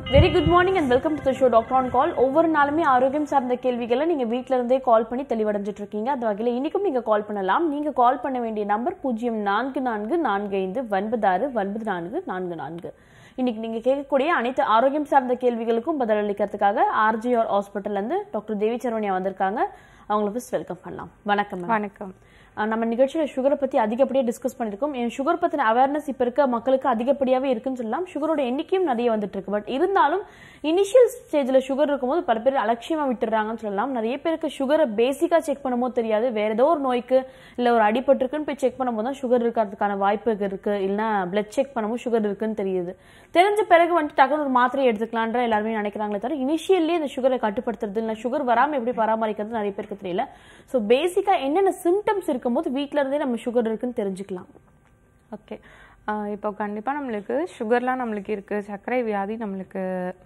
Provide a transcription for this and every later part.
Very good morning and welcome to the show doctor on call ஒவ்வொரு நாளுமே ஆரோக்கியம் சார்ந்த கேள்விகளை நீங்க வீட்ல இருந்தே கால் பண்ணி தெளிவடைஞ்சிட்டு இருக்கீங்க அந்த வகையில் இன்னைக்கும் நீங்க கால் பண்ணலாம் நீங்க கால் பண்ண வேண்டிய நம்பர் பூஜ்ஜியம் நான்கு நான்கு நான்கு ஐந்து ஒன்பது ஆறு ஒன்பது நான்கு நான்கு நான்கு இன்னைக்கு நீங்க கேட்கக்கூடிய அனைத்து ஆரோக்கியம் சார்ந்த கேள்விகளுக்கும் பதிலளிக்கிறதுக்காக ஆர்ஜிஆர் ஹாஸ்பிட்டல்ல இருந்து டாக்டர் தேவி சரவணியா வந்திருக்காங்க அவங்களை ஃபர்ஸ்ட் வெல்கம் பண்ணலாம் வணக்கம் ma'am. வணக்கம் அஹ் நம்ம நிகழ்ச்சியில சுகரை பத்தி அதிகப்படியாக டிஸ்கஸ் பண்ணிருக்கோம் என் சுகர் பத்தின அவேர்னஸ் இப்ப இருக்க மக்களுக்கு அதிகப்படியாவே இருக்குன்னு சொல்லலாம் சுகரோட எண்ணிக்கையும் நிறைய வந்துட்டு இருக்கு பட் இருந்தாலும் இனிஷியல் ஸ்டேஜ்ல சுகர் இருக்கும்போது பல பேர் அலட்சியமா விட்டுறாங்கன்னு சொல்லலாம் நிறைய பேருக்கு சுகரை பேசிக்கா செக் பண்ணும்போது தெரியாது வேற ஏதோ ஒரு நோய்க்கு இல்ல ஒரு அடிபட்டிருக்குன்னு போய் செக் பண்ணும்போது தான் சுகர் இருக்கிறதுக்கான வாய்ப்பு இருக்கு இல்லைன்னா பிளட் செக் பண்ணும்போது சுகர் இருக்குன்னு தெரியுது தெரிஞ்ச பிறகு வந்துட்டு டக்குனு ஒரு மாத்திரை எடுத்துக்கலான்ற எல்லாருமே நினைக்கிறாங்களே தவிர இனிஷியல்லி இந்த சுகரை கட்டுப்படுத்துறது இல்லை சுகர் வராம எப்படி பராமரிக்கிறது நிறைய பேருக்கு தெரியல ஸோ பேசிக்கா என்னென்ன சிம்டம்ஸ் இருக்கும்போது வீட்ல இருந்தே நம்ம சுகர் இருக்குன்னு தெரிஞ்சுக்கலாம் ஓகே இப்போ கண்டிப்பாக நம்மளுக்கு சுகர்லாம் நம்மளுக்கு இருக்குது சர்க்கரை வியாதி நம்மளுக்கு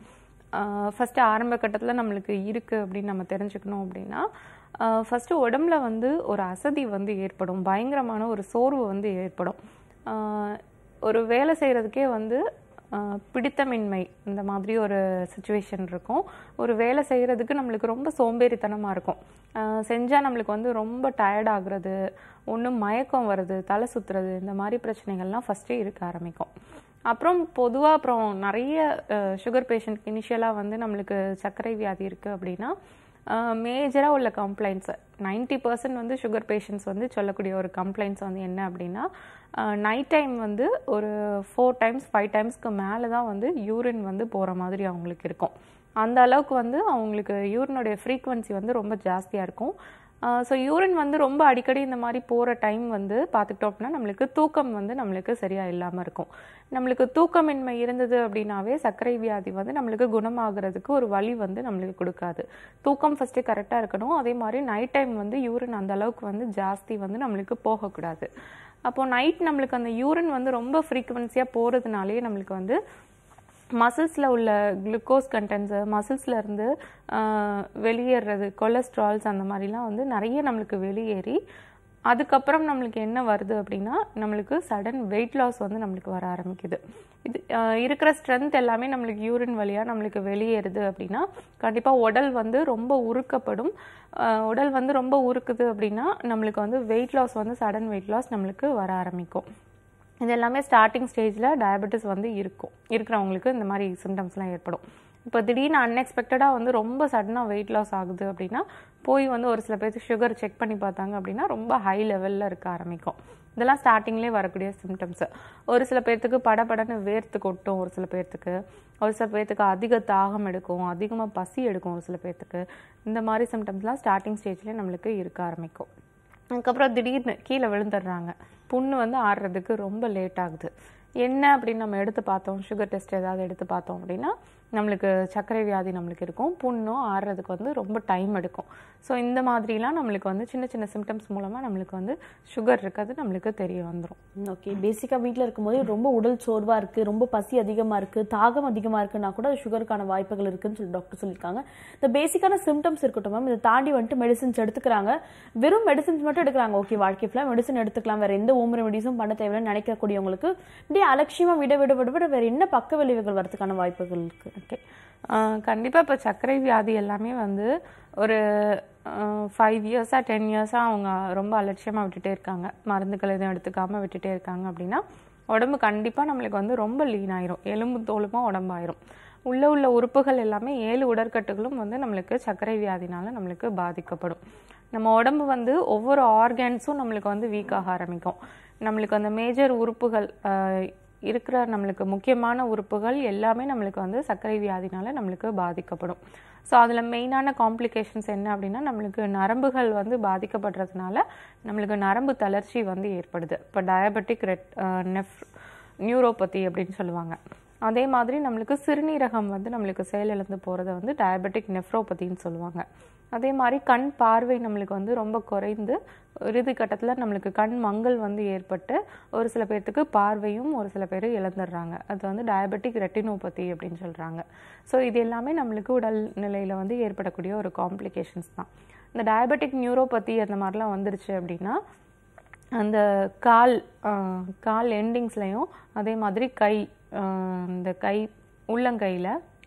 ஃபஸ்ட்டு ஆரம்ப கட்டத்தில் நம்மளுக்கு இருக்குது அப்படின்னு நம்ம தெரிஞ்சுக்கணும் அப்படின்னா ஃபஸ்ட்டு உடம்புல வந்து ஒரு அசதி வந்து ஏற்படும் பயங்கரமான ஒரு சோர்வு வந்து ஏற்படும் ஆஹ் ஒரு வேலை செய்கிறதுக்கே வந்து ஆஹ் பிடித்தமின்மை இந்த மாதிரி ஒரு சுச்சுவேஷன் இருக்கும் ஒரு வேலை செய்கிறதுக்கு நம்மளுக்கு ரொம்ப சோம்பேறித்தனமாக இருக்கும் செஞ்சால் நம்மளுக்கு வந்து ரொம்ப டயர்ட் ஆகுறது ஒன்று மயக்கம் வருது தலை சுற்றுறது இந்த மாதிரி பிரச்சனைகள்லாம் ஃபஸ்ட்டே இருக்க ஆரம்பிக்கும் அப்புறம் பொதுவாக அப்புறம் நிறைய சுகர் பேஷண்ட்க்கு இனிஷியலாக வந்து நம்மளுக்கு சர்க்கரை வியாதி இருக்குது அப்படின்னா மேஜராக உள்ள கம்ப்ளைண்ட்ஸ் 90% பர்சன்ட் வந்து சுகர் பேஷண்ட்ஸ் வந்து சொல்லக்கூடிய ஒரு கம்ப்ளைண்ட்ஸ் வந்து என்ன அப்படின்னா நைட் டைம் வந்து ஒரு ஃபோர் டைம்ஸ் ஃபைவ் டைம்ஸ்க்கு மேலே தான் வந்து யூரின் வந்து போகிற மாதிரி அவங்களுக்கு இருக்கும் அந்த அளவுக்கு வந்து அவங்களுக்கு யூரினுடைய ஃப்ரீக்வன்சி வந்து ரொம்ப ஜாஸ்தியாக இருக்கும் ஸோ யூரின் வந்து ரொம்ப அடிக்கடி இந்த மாதிரி போகிற டைம் வந்து பார்த்துக்கிட்டோம் அப்படின்னா நம்மளுக்கு தூக்கம் வந்து நம்மளுக்கு சரியாக இல்லாமல் இருக்கும் நம்மளுக்கு தூக்கமின்மை இருந்தது அப்படின்னாவே சர்க்கரை வியாதி வந்து நம்மளுக்கு குணமாகிறதுக்கு ஒரு வழி வந்து நம்மளுக்கு கொடுக்காது தூக்கம் ஃபஸ்ட்டு கரெக்டாக இருக்கணும் அதே மாதிரி நைட் டைம் வந்து யூரின் அந்த அளவுக்கு வந்து ஜாஸ்தி வந்து நம்மளுக்கு போகக்கூடாது அப்போ நைட் நம்மளுக்கு அந்த யூரின் வந்து ரொம்ப ஃப்ரீக்குவன்சியாக போகிறதுனாலே நம்மளுக்கு வந்து மசில்ஸில் உள்ள குளுக்கோஸ் கண்டென்ட்ஸு மசில்ஸில் இருந்து ஆஹ், வெளியேறது கொலஸ்ட்ரால்ஸ் அந்த மாதிரிலாம் வந்து நிறைய நம்மளுக்கு வெளியேறி அதுக்கப்புறம் நம்மளுக்கு என்ன வருது அப்படின்னா நம்மளுக்கு சடன் வெயிட் லாஸ் வந்து நம்மளுக்கு வர ஆரம்பிக்குது இது ஆஹ், இருக்கிற ஸ்ட்ரென்த் எல்லாமே நம்மளுக்கு யூரின் வழியாக நம்மளுக்கு வெளியேறுது அப்படின்னா கண்டிப்பாக உடல் வந்து ரொம்ப உருக்கப்படும் ஆஹ், உடல் வந்து ரொம்ப உருக்குது அப்படின்னா நம்மளுக்கு வந்து வெயிட் லாஸ் வந்து சடன் வெயிட் லாஸ் நம்மளுக்கு வர ஆரம்பிக்கும் இது எல்லாமே ஸ்டார்டிங் ஸ்டேஜில் டயபெட்டிஸ் வந்து இருக்கும் இருக்கிறவங்களுக்கு இந்த மாதிரி சிம்டம்ஸ்லாம் ஏற்படும் இப்போ திடீர்னு அன்எக்ஸ்பெக்டடாக வந்து ரொம்ப சடனாக வெயிட் லாஸ் ஆகுது அப்படின்னா போய் வந்து ஒரு சில பேருக்கு சுகர் செக் பண்ணி பார்த்தாங்க அப்படின்னா ரொம்ப ஹை லெவலில் இருக்க ஆரம்பிக்கும் இதெல்லாம் ஸ்டார்டிங்லேயே வரக்கூடிய சிம்டம்ஸு ஒரு சில பேர்த்துக்கு படபடன்னு வேர்த்து கொட்டும் ஒரு சில பேர்த்துக்கு ஒரு சில பேர்த்துக்கு அதிக தாகம் எடுக்கும் அதிகமாக பசி எடுக்கும் ஒரு சில பேர்த்துக்கு இந்த மாதிரி சிம்டம்ஸ்லாம் ஸ்டார்டிங் ஸ்டேஜ்லேயே நம்மளுக்கு இருக்க ஆரம்பிக்கும் அதுக்கப்புறம் திடீர்னு கீழே விழுந்துடுறாங்க புண்ணு வந்து ஆடுறதுக்கு ரொம்ப லேட் ஆகுது என்ன அப்படின்னு நம்ம எடுத்து பார்த்தோம் சுகர் டெஸ்ட் ஏதாவது எடுத்து பார்த்தோம் அப்படின்னா நம்மளுக்கு சர்க்கரை வியாதி நம்மளுக்கு இருக்கும் புண்ணும் ஆடுறதுக்கு வந்து ரொம்ப டைம் எடுக்கும் ஸோ இந்த மாதிரிலாம் நம்மளுக்கு வந்து சின்ன சின்ன சிம்டம்ஸ் மூலமாக நம்மளுக்கு வந்து சுகர் இருக்கிறது நம்மளுக்கு தெரிய வந்துடும் ஓகே பேசிக்கா வீட்ல இருக்கும்போது ரொம்ப உடல் சோர்வா இருக்கு ரொம்ப பசி அதிகமா இருக்கு தாகம் அதிகமா இருக்குன்னா கூட அது சுகருக்கான வாய்ப்புகள் இருக்குன்னு சொல்லி டாக்டர் சொல்லியிருக்காங்க இந்த பேசிக்கான சிம்டம்ஸ் இருக்கட்டும் மேம் இதை தாண்டி வந்துட்டு மெடிசின்ஸ் எடுத்துக்கிறாங்க வெறும் மெடிசின்ஸ் மட்டும் எடுக்கிறாங்க ஓகே வாழ்க்கை ஃபுல்லாக மெடிசன் எடுத்துக்கலாம் வேற எந்த ஹோம் ரெமெடிஸும் பண்ண தேவையில்லைன்னு நினைக்கக்கூடியவங்களுக்கு இப்படியே அலட்சியமா விட விட விட விட வேற என்ன பக்க விளைவுகள் வரதுக்கான வாய்ப்புகள் இருக்கு ஓகே கண்டிப்பாக இப்போ சர்க்கரை வியாதி எல்லாமே வந்து ஒரு ஃபைவ் இயர்ஸாக டென் இயர்ஸாக அவங்க ரொம்ப அலட்சியமாக விட்டுட்டே இருக்காங்க மருந்துகள் எதுவும் எடுத்துக்காமல் விட்டுட்டே இருக்காங்க அப்படின்னா உடம்பு கண்டிப்பாக நம்மளுக்கு வந்து ரொம்ப லீன் ஆயிரும் எலும்பு தோலுமா உடம்பாயிரும் உள்ள உள்ள உறுப்புகள் எல்லாமே ஏழு உடற்கட்டுகளும் வந்து நம்மளுக்கு சர்க்கரை வியாதினால நம்மளுக்கு பாதிக்கப்படும் நம்ம உடம்பு வந்து ஒவ்வொரு ஆர்கான்ஸும் நம்மளுக்கு வந்து வீக் ஆக ஆரம்பிக்கும் நம்மளுக்கு அந்த மேஜர் உறுப்புகள் ஆஹ், இருக்கிற நம்மளுக்கு முக்கியமான உறுப்புகள் எல்லாமே நம்மளுக்கு வந்து சர்க்கரை வியாதினால நம்மளுக்கு பாதிக்கப்படும் ஸோ அதில் மெயினான காம்ப்ளிகேஷன்ஸ் என்ன அப்படின்னா நம்மளுக்கு நரம்புகள் வந்து பாதிக்கப்படுறதுனால நம்மளுக்கு நரம்பு தளர்ச்சி வந்து ஏற்படுது இப்போ டயபெட்டிக் ரெட் நெஃப் நியூரோபதி அப்படின்னு சொல்லுவாங்க அதே மாதிரி நம்மளுக்கு சிறுநீரகம் வந்து நம்மளுக்கு செயலிழந்து போகிறத வந்து டயபெட்டிக் நெஃப்ரோபதின்னு சொல்லுவாங்க அதே மாதிரி கண் பார்வை நம்மளுக்கு வந்து ரொம்ப குறைந்து இறுதி கட்டத்தில் நம்மளுக்கு கண் மங்கல் வந்து ஏற்பட்டு ஒரு சில பேர்த்துக்கு பார்வையும் ஒரு சில பேர் இழந்துடுறாங்க அது வந்து டயபெட்டிக் ரெட்டினோபதி அப்படின்னு சொல்கிறாங்க ஸோ இது எல்லாமே நம்மளுக்கு உடல் நிலையில் வந்து ஏற்படக்கூடிய ஒரு காம்ப்ளிகேஷன்ஸ் தான் இந்த டயபெட்டிக் நியூரோபதி அந்த மாதிரிலாம் வந்துருச்சு அப்படின்னா அந்த கால் ஆஹ், கால் எண்டிங்ஸ்லையும் அதே மாதிரி கை ஆஹ், இந்த கை உள்ளங்கையில்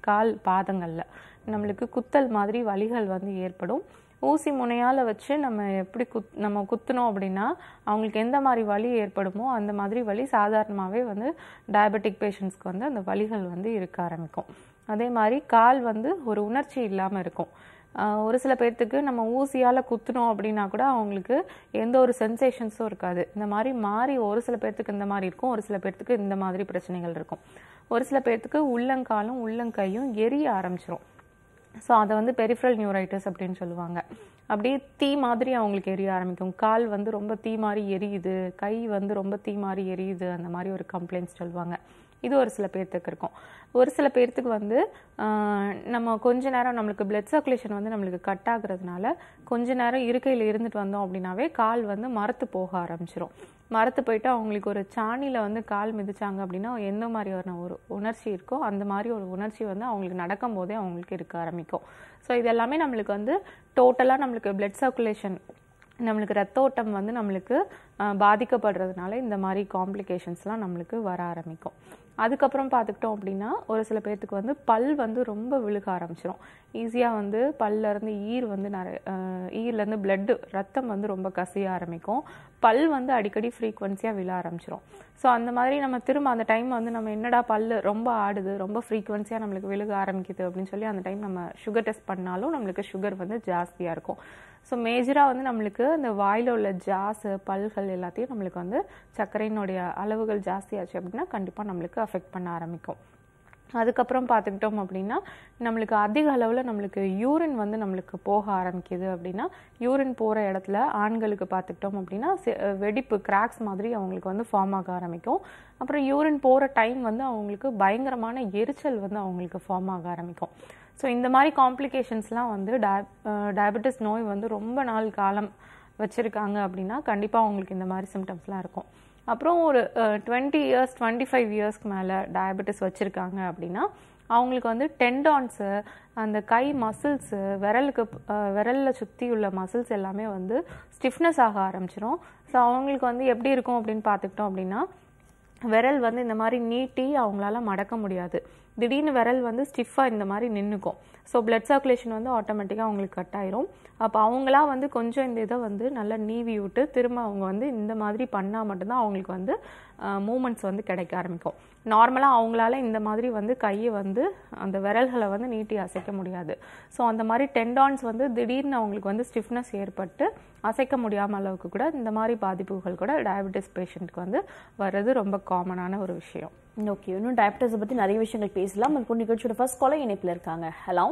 கால் பாதங்களில் நம்மளுக்கு குத்தல் மாதிரி வலிகள் வந்து ஏற்படும் ஊசி முனையால் வச்சு நம்ம எப்படி குத் நம்ம குத்துனோம் அப்படின்னா அவங்களுக்கு எந்த மாதிரி வலி ஏற்படுமோ அந்த மாதிரி வலி சாதாரணமாகவே வந்து டயபெட்டிக் பேஷண்ட்ஸ்க்கு வந்து அந்த வலிகள் வந்து இருக்க ஆரம்பிக்கும் அதே மாதிரி கால் வந்து ஒரு உணர்ச்சி இல்லாமல் இருக்கும் ஆஹ் ஒரு சில பேர்த்துக்கு நம்ம ஊசியால் குத்துனோம் அப்படின்னா கூட அவங்களுக்கு எந்த ஒரு சென்சேஷன்ஸும் இருக்காது இந்த மாதிரி மாறி ஒரு சில பேர்த்துக்கு இந்த மாதிரி இருக்கும் ஒரு சில பேர்த்துக்கு இந்த மாதிரி பிரச்சனைகள் இருக்கும் ஒரு சில பேர்த்துக்கு உள்ளங்காலும் உள்ளங்கையும் எரிய ஆரம்பிச்சிரும் ஸோ அதை வந்து பெரிஃபரல் நியூரைட்டிஸ் அப்படின்னு சொல்லுவாங்க அப்படியே தீ மாதிரி அவங்களுக்கு எரிய ஆரம்பிக்கும் கால் வந்து ரொம்ப தீ மாதிரி எரியுது கை வந்து ரொம்ப தீ மாதிரி எரியுது அந்த மாதிரி ஒரு கம்ப்ளைண்ட்ஸ் சொல்லுவாங்க இது ஒரு சில பேர்த்துக்கு இருக்கும் ஒரு சில பேர்த்துக்கு வந்து ஆஹ், நம்ம கொஞ்ச நேரம் நம்மளுக்கு பிளட் சர்க்குலேஷன் வந்து நம்மளுக்கு கட் ஆகுறதுனால கொஞ்ச நேரம் இருக்கையில் இருந்துட்டு வந்தோம் அப்படின்னாவே கால் வந்து மரத்து போக ஆரம்பிச்சிரும் மரத்து போயிட்டு அவங்களுக்கு ஒரு சாணியில் வந்து கால் மிதிச்சாங்க அப்படின்னா எந்த மாதிரியான ஒரு உணர்ச்சி இருக்கோ அந்த மாதிரி ஒரு உணர்ச்சி வந்து அவங்களுக்கு நடக்கும் போதே அவங்களுக்கு இருக்க ஆரம்பிக்கும் ஸோ இது எல்லாமே நம்மளுக்கு வந்து டோட்டலாக நம்மளுக்கு பிளட் சர்க்குலேஷன் நம்மளுக்கு ரத்த ஓட்டம் வந்து நம்மளுக்கு ஆஹ், பாதிக்கப்படுறதுனால இந்த மாதிரி காம்ப்ளிகேஷன்ஸ்லாம் நம்மளுக்கு வர ஆரம்பிக்கும் அதுக்கப்புறம் பார்த்துக்கிட்டோம் அப்படின்னா ஒரு சில பேர்த்துக்கு வந்து பல் வந்து ரொம்ப விழுக ஆரம்பிச்சிடும் ஈஸியாக வந்து பல்ல இருந்து ஈர் வந்து நிறைய ஆஹ், ஈர்லேருந்து பிளட்டு ரத்தம் வந்து ரொம்ப கசிய ஆரம்பிக்கும் பல் வந்து அடிக்கடி ஃப்ரீக்வன்சியாக விழ ஆரம்பிச்சிரும் ஸோ அந்த மாதிரி நம்ம திரும்ப அந்த டைம் வந்து நம்ம என்னடா பல்லு ரொம்ப ஆடுது ரொம்ப ஃப்ரீக்வன்சியாக நம்மளுக்கு விழுக ஆரம்பிக்குது அப்படின்னு சொல்லி அந்த டைம் நம்ம சுகர் டெஸ்ட் பண்ணாலும் நம்மளுக்கு சுகர் வந்து ஜாஸ்தியாக இருக்கும் ஸோ மேஜராக வந்து நம்மளுக்கு அந்த வாயில் உள்ள ஜாஸு பல்கள் எல்லாத்தையும் நம்மளுக்கு வந்து சர்க்கரையினுடைய அளவுகள் ஜாஸ்தியாச்சு அப்படின்னா கண்டிப்பாக நம்மளுக்கு அஃபெக்ட் பண்ண ஆரம்பிக்கும் அதுக்கப்புறம் பார்த்துக்கிட்டோம் அப்படின்னா நம்மளுக்கு அதிக அளவில் நம்மளுக்கு யூரின் வந்து நம்மளுக்கு போக ஆரம்பிக்குது அப்படின்னா யூரின் போகிற இடத்துல ஆண்களுக்கு பார்த்துக்கிட்டோம் அப்படின்னா செ- வெடிப்பு கிராக்ஸ் மாதிரி அவங்களுக்கு வந்து ஃபார்ம் ஆக ஆரம்பிக்கும் அப்புறம் யூரின் போகிற டைம் வந்து அவங்களுக்கு பயங்கரமான எரிச்சல் வந்து அவங்களுக்கு ஃபார்ம் ஆக ஆரம்பிக்கும் ஸோ இந்த மாதிரி காம்ப்ளிகேஷன்ஸ்லாம் வந்து டயபெட்டிஸ் நோய் வந்து ரொம்ப நாள் காலம் வச்சுருக்காங்க அப்படின்னா கண்டிப்பாக அவங்களுக்கு இந்த மாதிரி சிம்டம்ஸ்லாம் இருக்கும் அப்புறம் ஒரு டுவெண்ட்டி இயர்ஸ் டுவெண்ட்டி ஃபைவ் இயர்ஸ்க்கு மேலே டயபெட்டிஸ் வச்சுருக்காங்க அப்படின்னா அவங்களுக்கு வந்து டெண்டான்ஸு அந்த கை மசில்ஸு விரலுக்கு அஹ், விரல்ல சுற்றி உள்ள மசில்ஸ் எல்லாமே வந்து ஸ்டிஃப்னஸ் ஆக ஆரம்பிச்சிரும் ஸோ அவங்களுக்கு வந்து எப்படி இருக்கும் அப்படின்னு பார்த்துக்கிட்டோம் அப்படின்னா விரல் வந்து இந்த மாதிரி நீட்டி அவங்களால மடக்க முடியாது திடீர்னு விரல் வந்து ஸ்டிஃபாக இந்த மாதிரி நின்றுக்கும் ஸோ பிளட் சர்க்குலேஷன் வந்து ஆட்டோமேட்டிக்காக அவங்களுக்கு கட் ஆயிரும் அப்போ அவங்களா வந்து கொஞ்சம் இந்த இதை வந்து நல்லா நீவி விட்டு திரும்ப அவங்க வந்து இந்த மாதிரி பண்ணால் மட்டும்தான் அவங்களுக்கு வந்து மூமெண்ட்ஸ் வந்து கிடைக்க ஆரம்பிக்கும் நார்மலாக அவங்களால இந்த மாதிரி வந்து கையை வந்து அந்த விரல்களை வந்து நீட்டி அசைக்க முடியாது ஸோ அந்த மாதிரி டெண்டான்ஸ் வந்து திடீர்னு அவங்களுக்கு வந்து ஸ்டிஃப்னஸ் ஏற்பட்டு அசைக்க முடியாம அளவுக்கு கூட இந்த மாதிரி பாதிப்புகள் கூட டயபெட்டிஸ் பேஷண்ட்க்கு வந்து வர்றது ரொம்ப காமனான ஒரு விஷயம் ஓகே இன்னும் டயபெட்டிஸை பத்தி நிறைய விஷயங்கள் பேசலாம் இப்போ நிகழ்ச்சியோட ஃபர்ஸ்ட் காலர் இணைப்புல இருக்காங்க ஹலோ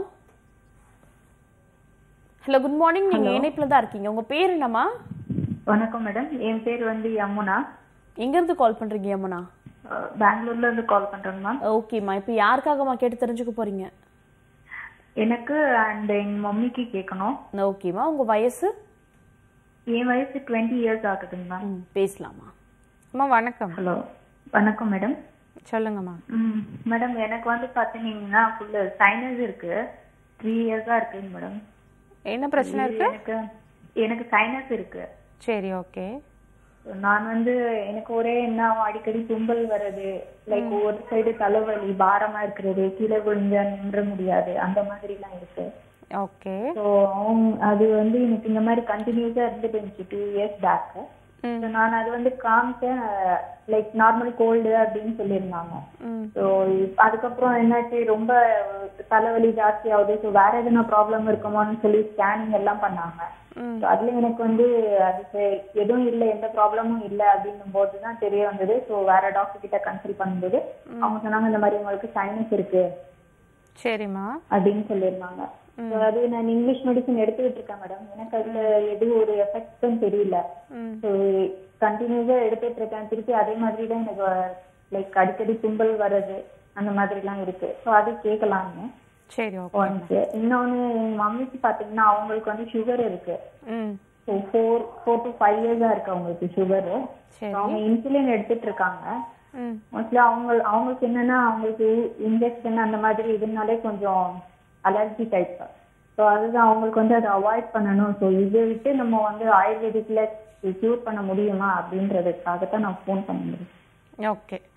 ஹலோ குட் மார்னிங் நீங்க இணைப்புல தான் இருக்கீங்க உங்க பேர் என்னம்மா வணக்கம் மேடம் என் பேர் வந்து யமுனா எங்க இருந்து கால் பண்றீங்க யமுனா அஹ் பெங்களூர்ல இருந்து கால் பண்றேங்க மேம் ஓகேம்மா இப்போ யாருக்காகம்மா கேட்டு தெரிஞ்சுக்க போறீங்க எனக்கு அண்ட் எங்க மம்மிக்கு கேட்கணும் ஓகேம்மா உங்க வயசு என் வயசு டுவெண்ட்டி இயர்ஸ் ஆகுதுங்க மேம் ம், பேசலாமா அம்மா வணக்கம் ஹலோ வணக்கம் மேடம் சொல்லுங்கம்மா ம் மேடம் எனக்கு வந்து பாத்தீங்கன்னா ஃபுல்லு சைனஸ் இருக்கு த்ரீ இயர்ஸா இருக்குங்க மேடம் என்ன பிரச்சனை இருக்கு எனக்கு எனக்கு சைனஸ் இருக்கு சரி ஓகே நான் வந்து எனக்கு ஒரே என்ன அடிக்கடி தும்பல் வர்றது லைக் ஒரு சைடு தலைவலி பாரமா இருக்கிறது கீழே விழுந்தா நின்ற முடியாது அந்த மாதிரி எல்லாம் இருக்கு ஓகே ஸோ அவங்க அது வந்து எனக்கு இந்த மாதிரி கண்டினியூஸா இருந்துட்டு இருந்துச்சு டூ இயர்ஸ் பேக் ம் நான் அது வந்து காமிச்சேன் லைக் நார்மல் கோல்டு அப்படின்னு சொல்லியிருந்தாங்க ம் ஸோ அதுக்கப்புறம் என்னாச்சு ரொம்ப தலைவலி ஜாஸ்தி ஆகுது ஸோ வேற எதுனா ப்ராப்ளம் இருக்குமோன்னு சொல்லி ஸ்கேனிங் எல்லாம் பண்ணாங்க ம் So அதுல எனக்கு வந்து அது சரி, எதுவும் இல்லை எந்த ப்ராப்ளமும் இல்லை அப்படின்னும் போது தான் தெரிய வந்தது ஸோ வேற டாக்டர் கிட்ட கன்சல்ட் பண்ணும்போது அவங்க சொன்னாங்க இந்த மாதிரி உங்களுக்கு சைனஸ் இருக்கு சரிம்மா அப்படின்னு சொல்லியிருந்தாங்க So அது நான் இங்கிலீஷ் மெடிசன் எடுத்துக்கிட்டு இருக்கேன் மேடம் எனக்கு அதுல எதுவும் ஒரு எஃபெக்ட்டும் தெரியல ம் ஸோ கண்டினியூஸா எடுத்துட்டு இருக்கேன் திருப்பி அதே மாதிரி தான் எனக்கு லைக் அடிக்கடி தும்பல் வர்றது அந்த மாதிரிலாம் இருக்கு ஸோ அது கேட்கலாம்னு சரி ஓகே ஒன்ஸ் இன்னொன்னு எங்க மம்மிக்கு பாத்தீங்கன்னா அவங்களுக்கு வந்து சுகர் இருக்கு ம் so four four to five இயர்ஸா இருக்கு அவங்களுக்கு சுகர் சரி அவங்க இன்சுலின் எடுத்துட்டு இருக்காங்க ம் மோஸ்ட்லி அவங்க அவங்களுக்கு என்னன்னா அவங்களுக்கு இன்ஜெக்ஷன் அந்த மாதிரி இதுனாலே கொஞ்சம் அலர்ஜி டைப் ஸோ அதுதான் அவங்களுக்கு வந்து அதை அவாய்ட் பண்ணணும் ஸோ இதை விட்டு நம்ம வந்து ஆயுர்வேதிக்ல க்யூர் பண்ண முடியுமா அப்படின்றதுக்காக தான் நான் ஃபோன் பண்ணிருக்கேன் ஓகே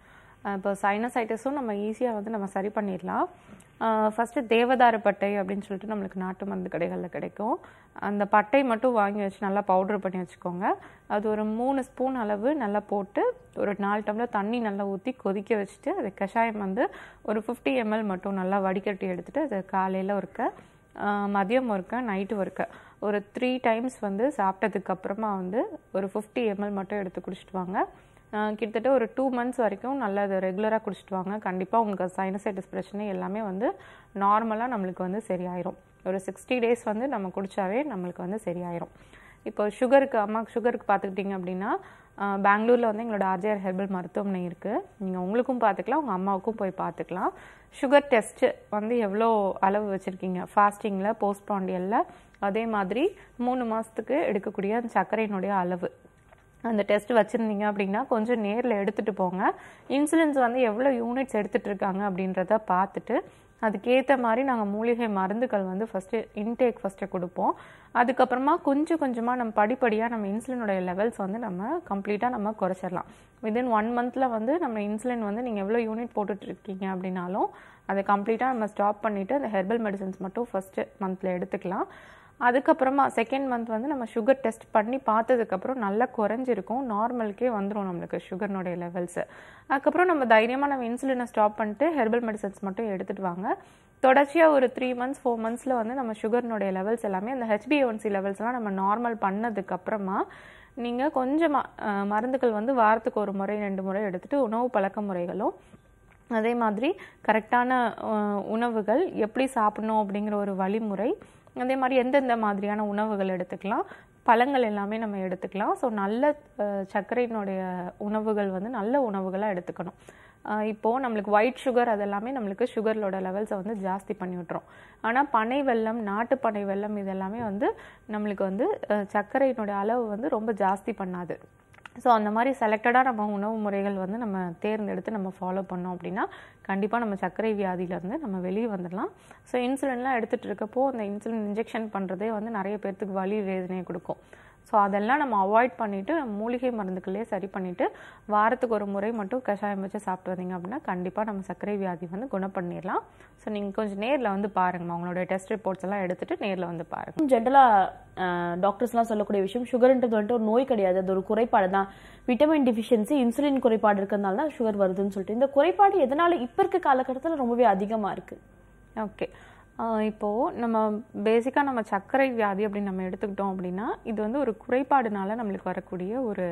அஹ் இப்போ சைனசைட்டிஸும் நம்ம ஈஸியாக வந்து நம்ம சரி பண்ணிடலாம் ஃபஸ்ட்டு தேவதாரு பட்டை அப்படின்னு சொல்லிட்டு நம்மளுக்கு நாட்டு மருந்து கடைகளில் கிடைக்கும் அந்த பட்டை மட்டும் வாங்கி வச்சு நல்லா பவுடர் பண்ணி வச்சுக்கோங்க அது ஒரு மூணு ஸ்பூன் அளவு நல்லா போட்டு ஒரு நாலு டம்ளர் தண்ணி நல்லா ஊற்றி கொதிக்க வச்சுட்டு அது கஷாயம் வந்து ஒரு ஃபிஃப்டி எம்எல் மட்டும் நல்லா வடிகட்டி எடுத்துட்டு அது காலையில் ஒருக்க ஆஹ் மதியம் ஒருக்க நைட்டு ஒருக்க ஒரு த்ரீ டைம்ஸ் வந்து சாப்பிட்டதுக்கு அப்புறமா வந்து ஒரு ஃபிஃப்டி எம்எல் மட்டும் எடுத்து குடிச்சிட்டு வாங்க ஆஹ் கிட்டத்தட்ட ஒரு டூ மந்த்ஸ் வரைக்கும் நல்லா அதை ரெகுலராக குடிச்சிட்டு வாங்க கண்டிப்பாக உங்களுக்கு சைனசைட்டிஸ் பிரச்சனை எல்லாமே வந்து நார்மலாக நம்மளுக்கு வந்து சரியாயிரும் ஒரு சிக்ஸ்டி டேஸ் வந்து நம்ம குடிச்சாவே நம்மளுக்கு வந்து சரியாயிரும் இப்போ சுகருக்கு அம்மாவுக்கு சுகருக்கு பார்த்துக்கிட்டிங்க அப்படின்னா ஆஹ் பெங்களூர்ல வந்து எங்களோட ஆர்ஜிஆர் ஹெர்பல் மருத்துவமனை இருக்குது நீங்கள் உங்களுக்கும் பார்த்துக்கலாம் உங்கள் அம்மாவுக்கும் போய் பார்த்துக்கலாம் சுகர் டெஸ்ட்டு வந்து எவ்வளோ அளவு வச்சுருக்கீங்க ஃபாஸ்டிங்கில் போஸ்ட் பாண்டியலில் அதே மாதிரி மூணு மாதத்துக்கு எடுக்கக்கூடிய அந்த சர்க்கரையினுடைய அளவு அந்த டெஸ்ட் வச்சுருந்தீங்க அப்படின்னா கொஞ்சம் நேரில் எடுத்துகிட்டு போங்க இன்சுலின்ஸ் வந்து எவ்வளோ யூனிட்ஸ் எடுத்துகிட்டு இருக்காங்க அப்படின்றத பார்த்துட்டு அதுக்கேற்ற மாதிரி நாங்கள் மூலிகை மருந்துகள் வந்து ஃபஸ்ட்டு இன்டேக் ஃபஸ்ட்டு கொடுப்போம் அதுக்கப்புறமா கொஞ்சம் கொஞ்சமாக நம்ம படிப்படியாக நம்ம இன்சுலினுடைய லெவல்ஸ் வந்து நம்ம கம்ப்ளீட்டாக நம்ம குறைச்சிடலாம் வித்தின் ஒன் மந்தில் வந்து நம்ம இன்சுலின் வந்து நீங்கள் எவ்வளோ யூனிட் போட்டுட்டு இருக்கீங்க அப்படின்னாலும் அதை கம்ப்ளீட்டாக நம்ம ஸ்டாப் பண்ணிவிட்டு அந்த ஹெர்பல் மெடிசன்ஸ் மட்டும் ஃபஸ்ட்டு மந்தில் எடுத்துக்கலாம் அதுக்கப்புறமா செகண்ட் மந்த் வந்து நம்ம சுகர் டெஸ்ட் பண்ணி பார்த்ததுக்கப்புறம் நல்லா குறைஞ்சிருக்கும் நார்மலுக்கே வந்துடும் நம்மளுக்கு சுகர்னுடைய லெவல்ஸு அதுக்கப்புறம் நம்ம தைரியமாக நம்ம இன்சுலினை ஸ்டாப் பண்ணிட்டு ஹெர்பல் மெடிசன்ஸ் மட்டும் எடுத்துகிட்டு வாங்க தொடர்ச்சியாக ஒரு த்ரீ மந்த்ஸ் ஃபோர் மந்த்ஸில் வந்து நம்ம சுகர்னுடைய லெவல்ஸ் எல்லாமே அந்த ஹெச்பிஏஒன்சி லெவல்ஸ்லாம் நம்ம நார்மல் பண்ணதுக்கப்புறமா நீங்கள் கொஞ்சமாக மருந்துகள் வந்து வாரத்துக்கு ஒரு முறை ரெண்டு முறை எடுத்துகிட்டு உணவு பழக்க முறைகளும் அதே மாதிரி கரெக்டான அஹ், உணவுகள் எப்படி சாப்பிடணும் அப்படிங்கிற ஒரு வழிமுறை அதே மாதிரி எந்தெந்த மாதிரியான உணவுகள் எடுத்துக்கலாம் பழங்கள் எல்லாமே நம்ம எடுத்துக்கலாம் ஸோ நல்ல அஹ், சர்க்கரையினுடைய உணவுகள் வந்து நல்ல உணவுகளாக எடுத்துக்கணும் அஹ், இப்போ நம்மளுக்கு ஒயிட் சுகர் அதெல்லாமே நம்மளுக்கு சுகரோட லெவல்ஸை வந்து ஜாஸ்தி பண்ணி விட்டுரும் ஆனால் பனை வெல்லம் நாட்டு பனை வெல்லம் இதெல்லாமே வந்து நம்மளுக்கு வந்து அஹ், சர்க்கரையினுடைய அளவு வந்து ரொம்ப ஜாஸ்தி பண்ணாது ஸோ அந்த மாதிரி செலக்டடாக நம்ம உணவு முறைகள் வந்து நம்ம தேர்ந்தெடுத்து நம்ம ஃபாலோ பண்ணோம் அப்படின்னா கண்டிப்பாக நம்ம சர்க்கரை வியாதியிலேருந்து நம்ம வெளியே வந்துடலாம் ஸோ இன்சுலின்லாம் எடுத்துகிட்டு இருக்கப்போ அந்த இன்சுலின் இன்ஜெக்ஷன் பண்ணுறதே வந்து நிறைய பேர்த்துக்கு வலி வேதனையை கொடுக்கும் ஸோ அதெல்லாம் நம்ம அவாய்ட் பண்ணிவிட்டு மூலிகை மருந்துகளே சரி பண்ணிவிட்டு வாரத்துக்கு ஒரு முறை மட்டும் கஷாயம் வச்சு சாப்பிட்டு வந்தீங்க அப்படின்னா கண்டிப்பாக நம்ம சர்க்கரை வியாதி வந்து குணம் பண்ணிடலாம் ஸோ நீங்கள் கொஞ்சம் நேரில் வந்து பாருங்கம்மா உங்களோட டெஸ்ட் ரிப்போர்ட்ஸ் எல்லாம் எடுத்துகிட்டு நேரில் வந்து பாருங்கள் ஜென்ரலாக டாக்டர்ஸ்லாம் சொல்லக்கூடிய விஷயம் சுகர்ன்றது வந்துட்டு ஒரு நோய் கிடையாது அது ஒரு குறைபாடு தான் விட்டமின் டிஃபிஷியன்சி இன்சுலின் குறைபாடு இருக்கிறதுனால தான் சுகர் வருதுன்னு சொல்லிட்டு இந்த குறைபாடு எதனால இப்போ இருக்க காலகட்டத்தில் ரொம்பவே அதிகமாக இருக்கு ஓகே இப்போது நம்ம பேசிக்காக நம்ம சர்க்கரை வியாதி அப்படின்னு நம்ம எடுத்துக்கிட்டோம் அப்படின்னா இது வந்து ஒரு குறைபாடுனால நம்மளுக்கு வரக்கூடிய ஒரு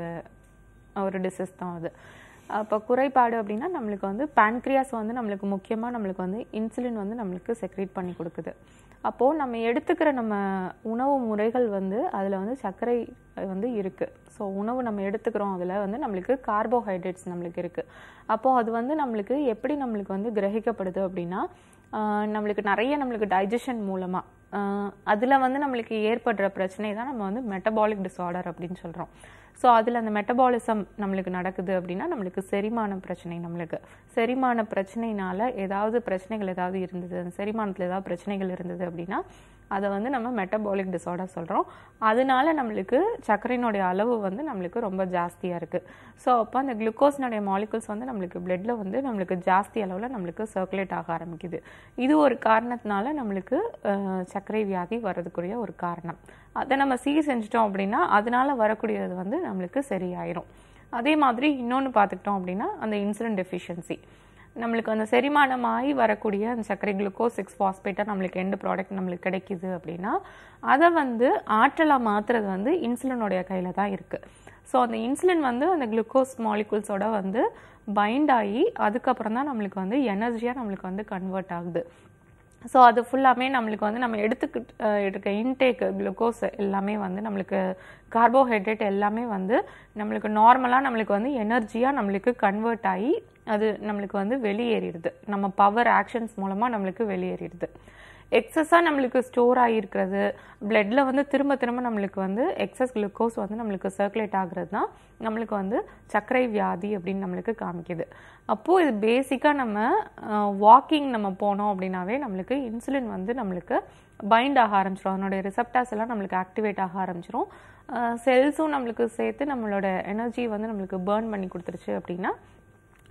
ஒரு டிசீஸ் தான் அது அப்போ குறைபாடு அப்படின்னா நம்மளுக்கு வந்து pancreas வந்து நம்மளுக்கு முக்கியமாக நம்மளுக்கு வந்து இன்சுலின் வந்து நம்மளுக்கு செக்ரேட் பண்ணி கொடுக்குது அப்போது நம்ம எடுத்துக்கிற நம்ம உணவு முறைகள் வந்து அதில் வந்து சர்க்கரை வந்து இருக்குது ஸோ உணவு நம்ம எடுத்துக்கிறோம் அதில் வந்து நம்மளுக்கு கார்போஹைட்ரேட்ஸ் நம்மளுக்கு இருக்குது அப்போது அது வந்து நம்மளுக்கு எப்படி நம்மளுக்கு வந்து கிரகிக்கப்படுது அப்படின்னா ஆஹ் நம்மளுக்கு நிறைய நம்மளுக்கு டைஜஷன் மூலமாக அதில் வந்து நம்மளுக்கு ஏற்படுற பிரச்சனை தான் நம்ம வந்து மெட்டபாலிக் டிஸார்டர் அப்படின்னு சொல்கிறோம் ஸோ அதில் அந்த மெட்டபாலிசம் நம்மளுக்கு நடக்குது அப்படின்னா நம்மளுக்கு செரிமான பிரச்சனை நம்மளுக்கு செரிமான பிரச்சனைனால ஏதாவது பிரச்சனைகள் ஏதாவது இருந்தது அந்த செரிமானத்தில் ஏதாவது பிரச்சனைகள் இருந்தது அப்படின்னா அதை வந்து நம்ம மெட்டபாலிக் டிஸார்டர் சொல்கிறோம் அதனால நம்மளுக்கு சர்க்கரையினுடைய அளவு வந்து நம்மளுக்கு ரொம்ப ஜாஸ்தியாக இருக்குது ஸோ அப்போ அந்த குளுக்கோஸ்னுடைய மாலிகுல்ஸ் வந்து நம்மளுக்கு பிளட்ல வந்து நம்மளுக்கு ஜாஸ்தி அளவில் நம்மளுக்கு சர்க்குலேட் ஆக ஆரம்பிக்குது இது ஒரு காரணத்தினால நம்மளுக்கு அஹ், சர்க்கரை வியாதி வர்றதுக்குரிய ஒரு காரணம் அதை நம்ம சீர் செஞ்சிட்டோம் அப்படின்னா அதனால வரக்கூடியது வந்து நம்மளுக்கு சரியாயிரும் அதே மாதிரி இன்னொன்று பார்த்துக்கிட்டோம் அப்படின்னா அந்த இன்சுலின் டெஃபிஷியன்சி நம்மளுக்கு அந்த செரிமானமாகி வரக்கூடிய அந்த சர்க்கரை குளுக்கோஸ் சிக்ஸ் ஃபாஸ்பேட்டாக நம்மளுக்கு எந்த ப்ராடக்ட் நம்மளுக்கு கிடைக்குது அப்படின்னா அதை வந்து ஆற்றலாக மாற்றுறது வந்து இன்சுலினுடைய கையில் தான் இருக்குது ஸோ அந்த இன்சுலின் வந்து அந்த குளுக்கோஸ் மாலிகுல்ஸோட வந்து பைண்ட் ஆகி அதுக்கப்புறம் தான் நம்மளுக்கு வந்து எனர்ஜியாக நம்மளுக்கு வந்து கன்வெர்ட் ஆகுது ஸோ அது ஃபுல்லாமே நம்மளுக்கு வந்து நம்ம எடுத்துக்கிட்டு அஹ், எடுக்க இன்டேக் குளுக்கோஸ் எல்லாமே வந்து நம்மளுக்கு கார்போஹைட்ரேட் எல்லாமே வந்து நம்மளுக்கு நார்மலாக நம்மளுக்கு வந்து எனர்ஜியாக நம்மளுக்கு கன்வெர்ட் ஆகி அது நம்மளுக்கு வந்து வெளியேறிடுது நம்ம பவர் ஆக்ஷன்ஸ் மூலமாக நம்மளுக்கு வெளியேறிடுது எக்ஸஸாக நம்மளுக்கு ஸ்டோர் ஆகியிருக்கிறது பிளட்ல வந்து திரும்ப திரும்ப நம்மளுக்கு வந்து எக்ஸஸ் குளுக்கோஸ் வந்து நம்மளுக்கு சர்க்குலேட் ஆகுறது தான் நம்மளுக்கு வந்து சர்க்கரை வியாதி அப்படின்னு நம்மளுக்கு காமிக்குது அப்போது இது பேசிக்காக நம்ம வாக்கிங் நம்ம போனோம் அப்படின்னாவே நம்மளுக்கு இன்சுலின் வந்து நம்மளுக்கு பைண்ட் ஆக ஆரம்பிச்சிடும் அதனுடைய ரிசப்டாஸ் எல்லாம் நம்மளுக்கு ஆக்டிவேட் ஆக ஆரம்பிச்சிடும் செல்ஸும் நம்மளுக்கு சேர்த்து நம்மளோட எனர்ஜி வந்து நம்மளுக்கு பேர்ன் பண்ணி கொடுத்துருச்சு அப்படின்னா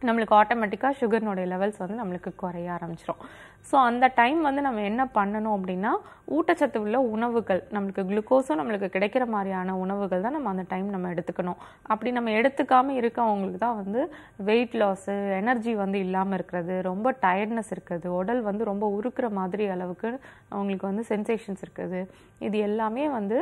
நம்மளுக்கு ஆட்டோமேட்டிக்காக சுகர்னுடைய லெவல்ஸ் வந்து நம்மளுக்கு குறைய ஆரம்பிச்சிரும் ஸோ அந்த டைம் வந்து நம்ம என்ன பண்ணணும் அப்படின்னா ஊட்டச்சத்து உள்ள உணவுகள் நம்மளுக்கு குளுக்கோஸும் நம்மளுக்கு கிடைக்கிற மாதிரியான உணவுகள் தான் நம்ம அந்த டைம் நம்ம எடுத்துக்கணும் அப்படி நம்ம எடுத்துக்காம இருக்கவங்களுக்கு தான் வந்து வெயிட் லாஸு எனர்ஜி வந்து இல்லாமல் இருக்கிறது ரொம்ப டயர்ட்னஸ் இருக்குது உடல் வந்து ரொம்ப உருக்குற மாதிரி அளவுக்கு அவங்களுக்கு வந்து சென்சேஷன்ஸ் இருக்குது இது எல்லாமே வந்து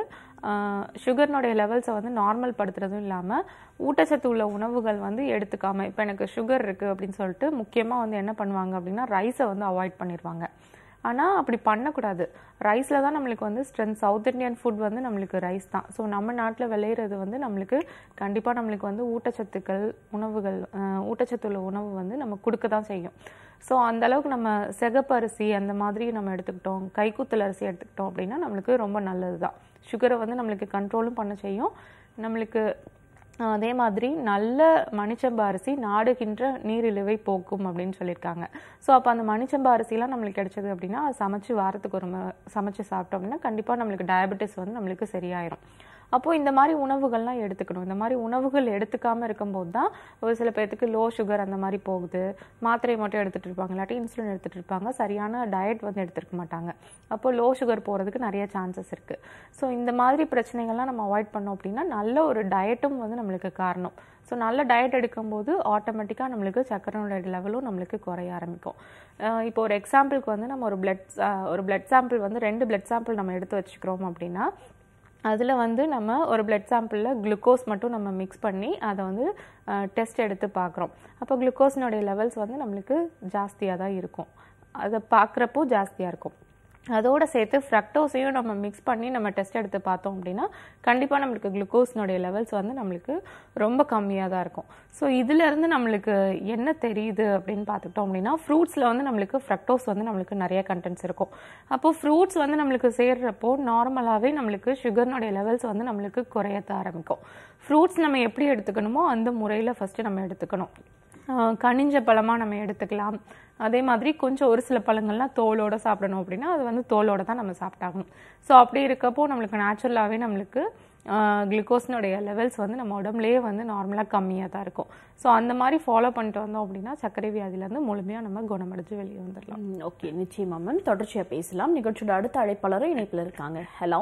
சுகர்னுடைய லெவல்ஸை வந்து நார்மல் படுத்துறதும் இல்லாமல் ஊட்டச்சத்து உள்ள உணவுகள் வந்து எடுத்துக்காம இப்போ எனக்கு சுகர் இருக்குது அப்படின்னு சொல்லிட்டு முக்கியமாக வந்து என்ன பண்ணுவாங்க அப்படின்னா ரைஸை வந்து அவாய்ட் பண்ணிடுவாங்க ஆனால் அப்படி பண்ணக்கூடாது ரைஸில் தான் நம்மளுக்கு வந்து ஸ்ட்ரென்த் சவுத் இந்தியன் ஃபுட் வந்து நம்மளுக்கு ரைஸ் தான் ஸோ நம்ம நாட்டில் விளையிறது வந்து நம்மளுக்கு கண்டிப்பாக நம்மளுக்கு வந்து ஊட்டச்சத்துக்கள் உணவுகள் அஹ், ஊட்டச்சத்துள்ள உணவு வந்து நம்ம கொடுக்க தான் செய்யும் ஸோ அந்த அளவுக்கு நம்ம சிகப்பு அரிசி அந்த மாதிரி நம்ம எடுத்துக்கிட்டோம் கைக்குத்தல் அரிசி எடுத்துக்கிட்டோம் அப்படின்னா நம்மளுக்கு ரொம்ப நல்லது தான் சுகரை வந்து நம்மளுக்கு கண்ட்ரோலும் பண்ண செய்யும் நம்மளுக்கு ஆஹ் அதே மாதிரி நல்ல மணிச்சம்பா அரிசி நாடுகின்ற நீரிழிவை போக்கும் அப்படின்னு சொல்லியிருக்காங்க ஸோ அப்போ அந்த மணிச்சம்பா அரிசிலாம் நம்மளுக்கு கிடைச்சது அப்படின்னா அது சமைச்சு வாரத்துக்கு ஒரு முறை சமைச்சு சாப்பிட்டோம் அப்படின்னா கண்டிப்பாக நம்மளுக்கு டயபெட்டிஸ் வந்து நம்மளுக்கு சரியாயிரும் அப்போ இந்த மாதிரி உணவுகள்லாம் எடுத்துக்கணும் இந்த மாதிரி உணவுகள் எடுத்துக்காம இருக்கும்போது தான் ஒரு சில பேர்த்துக்கு லோ சுகர் அந்த மாதிரி போகுது மாத்திரை மட்டும் எடுத்துட்டு இருப்பாங்க இல்லாட்டி இன்சுலின் எடுத்துட்டு இருப்பாங்க சரியான டயட் வந்து எடுத்துருக்க மாட்டாங்க அப்போ லோ சுகர் போகிறதுக்கு நிறைய சான்சஸ் இருக்கு ஸோ இந்த மாதிரி பிரச்சனைகள்லாம் நம்ம அவாய்ட் பண்ணோம் அப்படின்னா நல்ல ஒரு டயட்டும் வந்து நம்மளுக்கு காரணம் ஸோ நல்ல டயட் எடுக்கும்போது ஆட்டோமேட்டிக்காக நம்மளுக்கு சக்கரனுடைய லெவலும் நம்மளுக்கு குறைய ஆரம்பிக்கும் அஹ் இப்போ ஒரு எக்ஸாம்பிளுக்கு வந்து நம்ம ஒரு பிளட் ஒரு பிளட் சாம்பிள் வந்து ரெண்டு பிளட் சாம்பிள் நம்ம எடுத்து வச்சுக்கிறோம் அப்படின்னா அதில் வந்து நம்ம ஒரு பிளட் சாம்பிளில் குளுக்கோஸ் மட்டும் நம்ம மிக்ஸ் பண்ணி அதை வந்து டெஸ்ட் எடுத்து பார்க்குறோம் அப்போ குளுக்கோஸினுடைய லெவல்ஸ் வந்து நம்மளுக்கு ஜாஸ்தியாக தான் இருக்கும் அதை பார்க்குறப்போ ஜாஸ்தியாக இருக்கும் அதோட சேர்த்து ஃப்ரக்டோஸையும் நம்ம மிக்ஸ் பண்ணி நம்ம டெஸ்ட் எடுத்து பார்த்தோம் அப்படின்னா கண்டிப்பாக நம்மளுக்கு குளுக்கோஸ்னுடைய லெவல்ஸ் வந்து நம்மளுக்கு ரொம்ப கம்மியாக தான் இருக்கும் ஸோ இதிலேருந்து நம்மளுக்கு என்ன தெரியுது அப்படின்னு பார்த்துக்கிட்டோம் அப்படின்னா ஃப்ரூட்ஸில் வந்து நம்மளுக்கு ஃப்ரக்டோஸ் வந்து நம்மளுக்கு நிறைய கண்டென்ட்ஸ் இருக்கும் அப்போ ஃப்ரூட்ஸ் வந்து நம்மளுக்கு சேர்றப்போ நார்மலாகவே நம்மளுக்கு சுகர்னுடைய லெவல்ஸ் வந்து நம்மளுக்கு குறையத்த ஆரம்பிக்கும் ஃப்ரூட்ஸ் நம்ம எப்படி எடுத்துக்கணுமோ அந்த முறையில் ஃபஸ்ட்டு நம்ம எடுத்துக்கணும் ஆஹ் கனிஞ்ச பழமாக நம்ம எடுத்துக்கலாம் அதே மாதிரி கொஞ்சம் ஒரு சில பழங்கள்லாம் தோலோட சாப்பிடணும் அப்படின்னா அது வந்து தோலோட தான் நம்ம சாப்பிட்டாகணும் ஸோ அப்படி இருக்கப்போ நம்மளுக்கு நேச்சுரலாகவே நம்மளுக்கு குளுக்கோஸ்னுடைய லெவல்ஸ் வந்து நம்ம உடம்புலயே வந்து நார்மலாக கம்மியாக தான் இருக்கும் ஸோ அந்த மாதிரி ஃபாலோ பண்ணிட்டு வந்தோம் அப்படின்னா சர்க்கரை வியாதியிலேருந்து முழுமையாக நம்ம குணமடைஞ்சு வெளியே வந்துடலாம் ஓகே நிச்சயமா மேம் தொடர்ச்சியா பேசலாம் நிகழ்ச்சியோட அடுத்த அழைப்பாளரும் இணைப்புல இருக்காங்க ஹலோ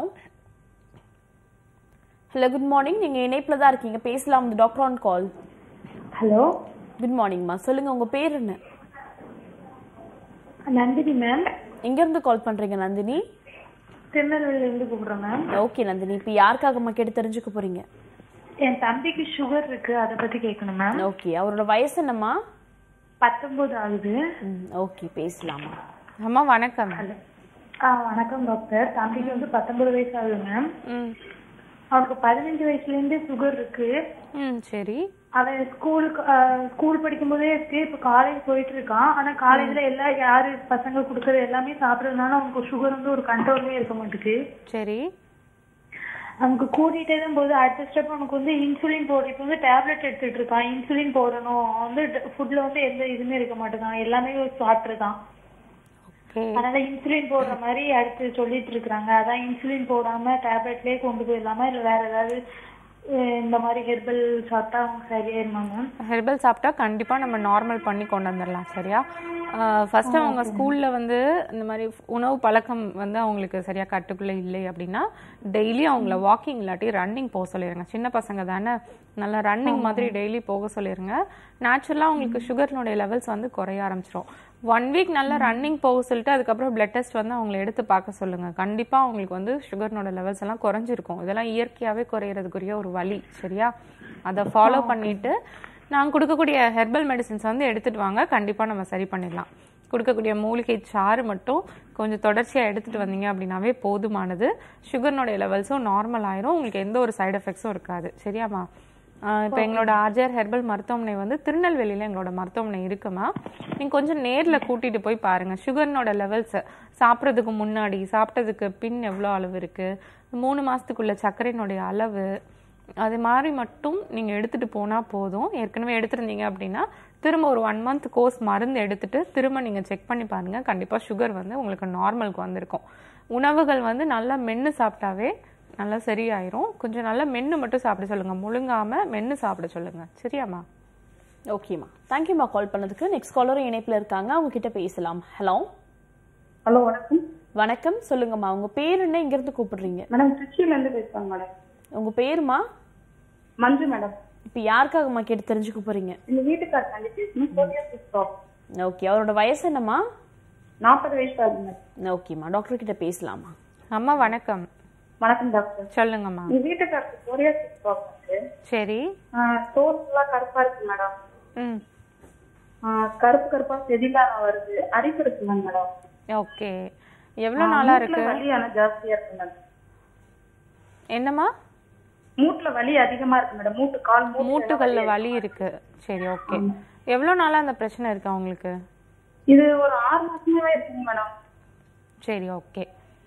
ஹலோ குட் மார்னிங் நீங்க இணைப்புல தான் இருக்கீங்க பேசலாம் doctor on call hello good மார்னிங்மா சொல்லுங்க உங்க பேர் என்ன நந்தினி மேம் எங்க இருந்து கால் பண்றீங்க நந்தினி திருநெல்வேலியில இருந்து கூப்பிடுறேன் மேம் ஓகே நந்தினி இப்போ யாருக்காகம்மா கேட்டு தெரிஞ்சுக்க போறீங்க என் தம்பிக்கு சுகர் இருக்கு அதை பத்தி கேட்கணும் மேம் ஓகே அவரோட வயசு என்னம்மா பத்தொன்பது ஆகுது ஓகே பேசலாமா அம்மா வணக்கம் ஆ வணக்கம் டாக்டர் தம்பிக்கு வந்து பத்தொன்பது வயசு ஆகுது மேம் ம் அவனுக்கு பதினஞ்சு வயசுல இருந்து சுகர் இருக்கு ம் சரி அவன் ஸ்கூலுக்கு ஸ்கூல் படிக்கும் போதே இருக்கு இப்ப காலேஜ் போயிட்டு இருக்கான் ஆனா காலேஜ்ல எல்லா யாரு பசங்க குடுக்கறது எல்லாமே சாப்பிடறதுனால அவனுக்கு சுகர் வந்து ஒரு கண்ட்ரோல்லே இருக்க மாட்டேங்குது சரி அவனுக்கு கூட்டிட்டே தான் போகுது அடுத்த ஸ்டெப் அவனுக்கு வந்து இன்சுலின் போடு இப்போ வந்து டேப்லெட் எடுத்துட்டு இருக்கான் இன்சுலின் போடணும் அவன் வந்து ஃபுட்ல வந்து எந்த இதுவுமே இருக்க மாட்டேங்கான் எல்லாமே சாப்பிட்டுருக்கான் ஓகே அதனால இன்சுலின் போடுற மாதிரி அடுத்து சொல்லிட்டு இருக்காங்க அதான் இன்சுலின் போடாம டேப்லெட்லயே கொண்டு போயிடலாமா இல்ல வேற ஏதாவது அஹ், இந்த மாதிரி ஹெர்பல் சாப்பிட்டா அவங்க சரியாயிருமா மேம் ஹெர்பல் சாப்பிட்டா கண்டிப்பாக நம்ம நார்மல் பண்ணி கொண்டு வந்துடலாம் சரியா ஃபர்ஸ்ட் அவங்க ஸ்கூலில் வந்து இந்த மாதிரி உணவு பழக்கம் வந்து அவங்களுக்கு சரியாக கட்டுக்குள்ளே இல்லை அப்படின்னா டெய்லி அவங்கள வாக்கிங் இல்லாட்டி ரன்னிங் போக சொல்லிடுங்க சின்ன பசங்க தானே நல்லா ரன்னிங் மாதிரி டெய்லி போக சொல்லிடுங்க நேச்சுரலாக அவங்களுக்கு சுகர்னுடைய லெவல்ஸ் வந்து குறைய ஆரம்பிச்சிரும் ஒன் வீக் நல்லா ரன்னிங் போக சொல்லிட்டு அதுக்கப்புறம் பிளட் டெஸ்ட் வந்து அவங்கள எடுத்து பார்க்க சொல்லுங்க கண்டிப்பாக அவங்களுக்கு வந்து சுகர்னோட லெவல்ஸ் எல்லாம் குறைஞ்சிருக்கும் இதெல்லாம் இயற்கையாகவே குறையிறதுக்குரிய ஒரு வழி சரியா அதை ஃபாலோ பண்ணிட்டு நாங்கள் கொடுக்கக்கூடிய ஹெர்பல் மெடிசின்ஸ் வந்து எடுத்துட்டு வாங்க கண்டிப்பாக நம்ம சரி பண்ணிடலாம் கொடுக்கக்கூடிய மூலிகை சாறு மட்டும் கொஞ்சம் தொடர்ச்சியாக எடுத்துட்டு வந்தீங்க அப்படின்னாவே போதுமானது சுகர்னுடைய லெவல்ஸும் நார்மல் ஆயிரும் உங்களுக்கு எந்த ஒரு சைடு எஃபெக்ட்ஸும் இருக்காது சரியாம்மா இப்போ எங்களோட ஆர்ஜர் ஹெர்பல் மருத்துவமனை வந்து திருநெல்வேலியில் எங்களோட மருத்துவமனை இருக்குமா நீங்கள் கொஞ்சம் நேரில் கூட்டிகிட்டு போய் பாருங்கள் சுகர்னோட லெவல்ஸ் சாப்பிட்றதுக்கு முன்னாடி சாப்பிட்டதுக்கு பின் எவ்வளோ அளவு இருக்குது மூணு மாதத்துக்குள்ள சர்க்கரையினுடைய அளவு அது மாதிரி மட்டும் நீங்கள் எடுத்துகிட்டு போனால் போதும் ஏற்கனவே எடுத்திருந்தீங்க அப்படின்னா திரும்ப ஒரு ஒன் மந்த் கோர்ஸ் மருந்து எடுத்துட்டு திரும்ப நீங்கள் செக் பண்ணி பாருங்கள் கண்டிப்பாக சுகர் வந்து உங்களுக்கு நார்மலுக்கு வந்திருக்கும் உணவுகள் வந்து நல்லா மென்று சாப்பிட்டாவே நல்லா சரியாயிரும் கொஞ்சம் நல்லா மென்று மட்டும் சாப்பிட சொல்லுங்கள் முழுங்காமல் மென்று சாப்பிட சொல்லுங்கள் சரியாம்மா ஓகேம்மா தேங்க்யூம்மா கால் பண்ணதுக்கு நெக்ஸ்ட் காலரும் இணைப்பில் இருக்காங்க அவங்க கிட்ட பேசலாம் ஹலோ ஹலோ வணக்கம் வணக்கம் சொல்லுங்கம்மா உங்க பேர் என்ன இங்கிருந்து கூப்பிடுறீங்க மேடம் திருச்சியில இருந்து பேசுறாங்க மேடம் உங்க பேருமா மஞ்சு மேடம் இப்போ யாருக்காகம்மா கேட்டு தெரிஞ்சுக்க போறீங்க எங்க வீட்டுக்கார் தள்ளி பேசணும் சோனியா ஸ்டாப் ஓகே அவரோட வயசு என்னம்மா நாற்பது வயசு ஆகுது மேடம் ஓகேம்மா டாக்டர் கிட்ட பேசலாமா அம்மா வணக்கம் வணக்கம் டாக்டர் சொல்லுங்கம்மா எங்க வீட்டுக்காருக்கு சோரியா ஸ்டாப் இருக்கு சரி தோல் ஃபுல்லா கருப்பா இருக்கு மேடம் ம் ஆஹ் கருப்பு கருப்பா செதிலான வருது அரிப்பு இருக்கு மேடம் ஓகே எவ்வளோ நாளா இருக்கு மூட்டுல வலி ஆனா ஜாஸ்தியா இருக்கு மேடம் என்னம்மா மூட்டுல வலி அதிகமா இருக்கு மேடம் மூட்டு கால் மூட்டு மூட்டுகள்ல வலி இருக்கு சரி ஓகே எவ்வளோ நாளா அந்த பிரச்சனை இருக்கு அவங்களுக்கு இது ஒரு ஆறு மாசமாவே இருக்குங்க மேடம் சரி ஓகே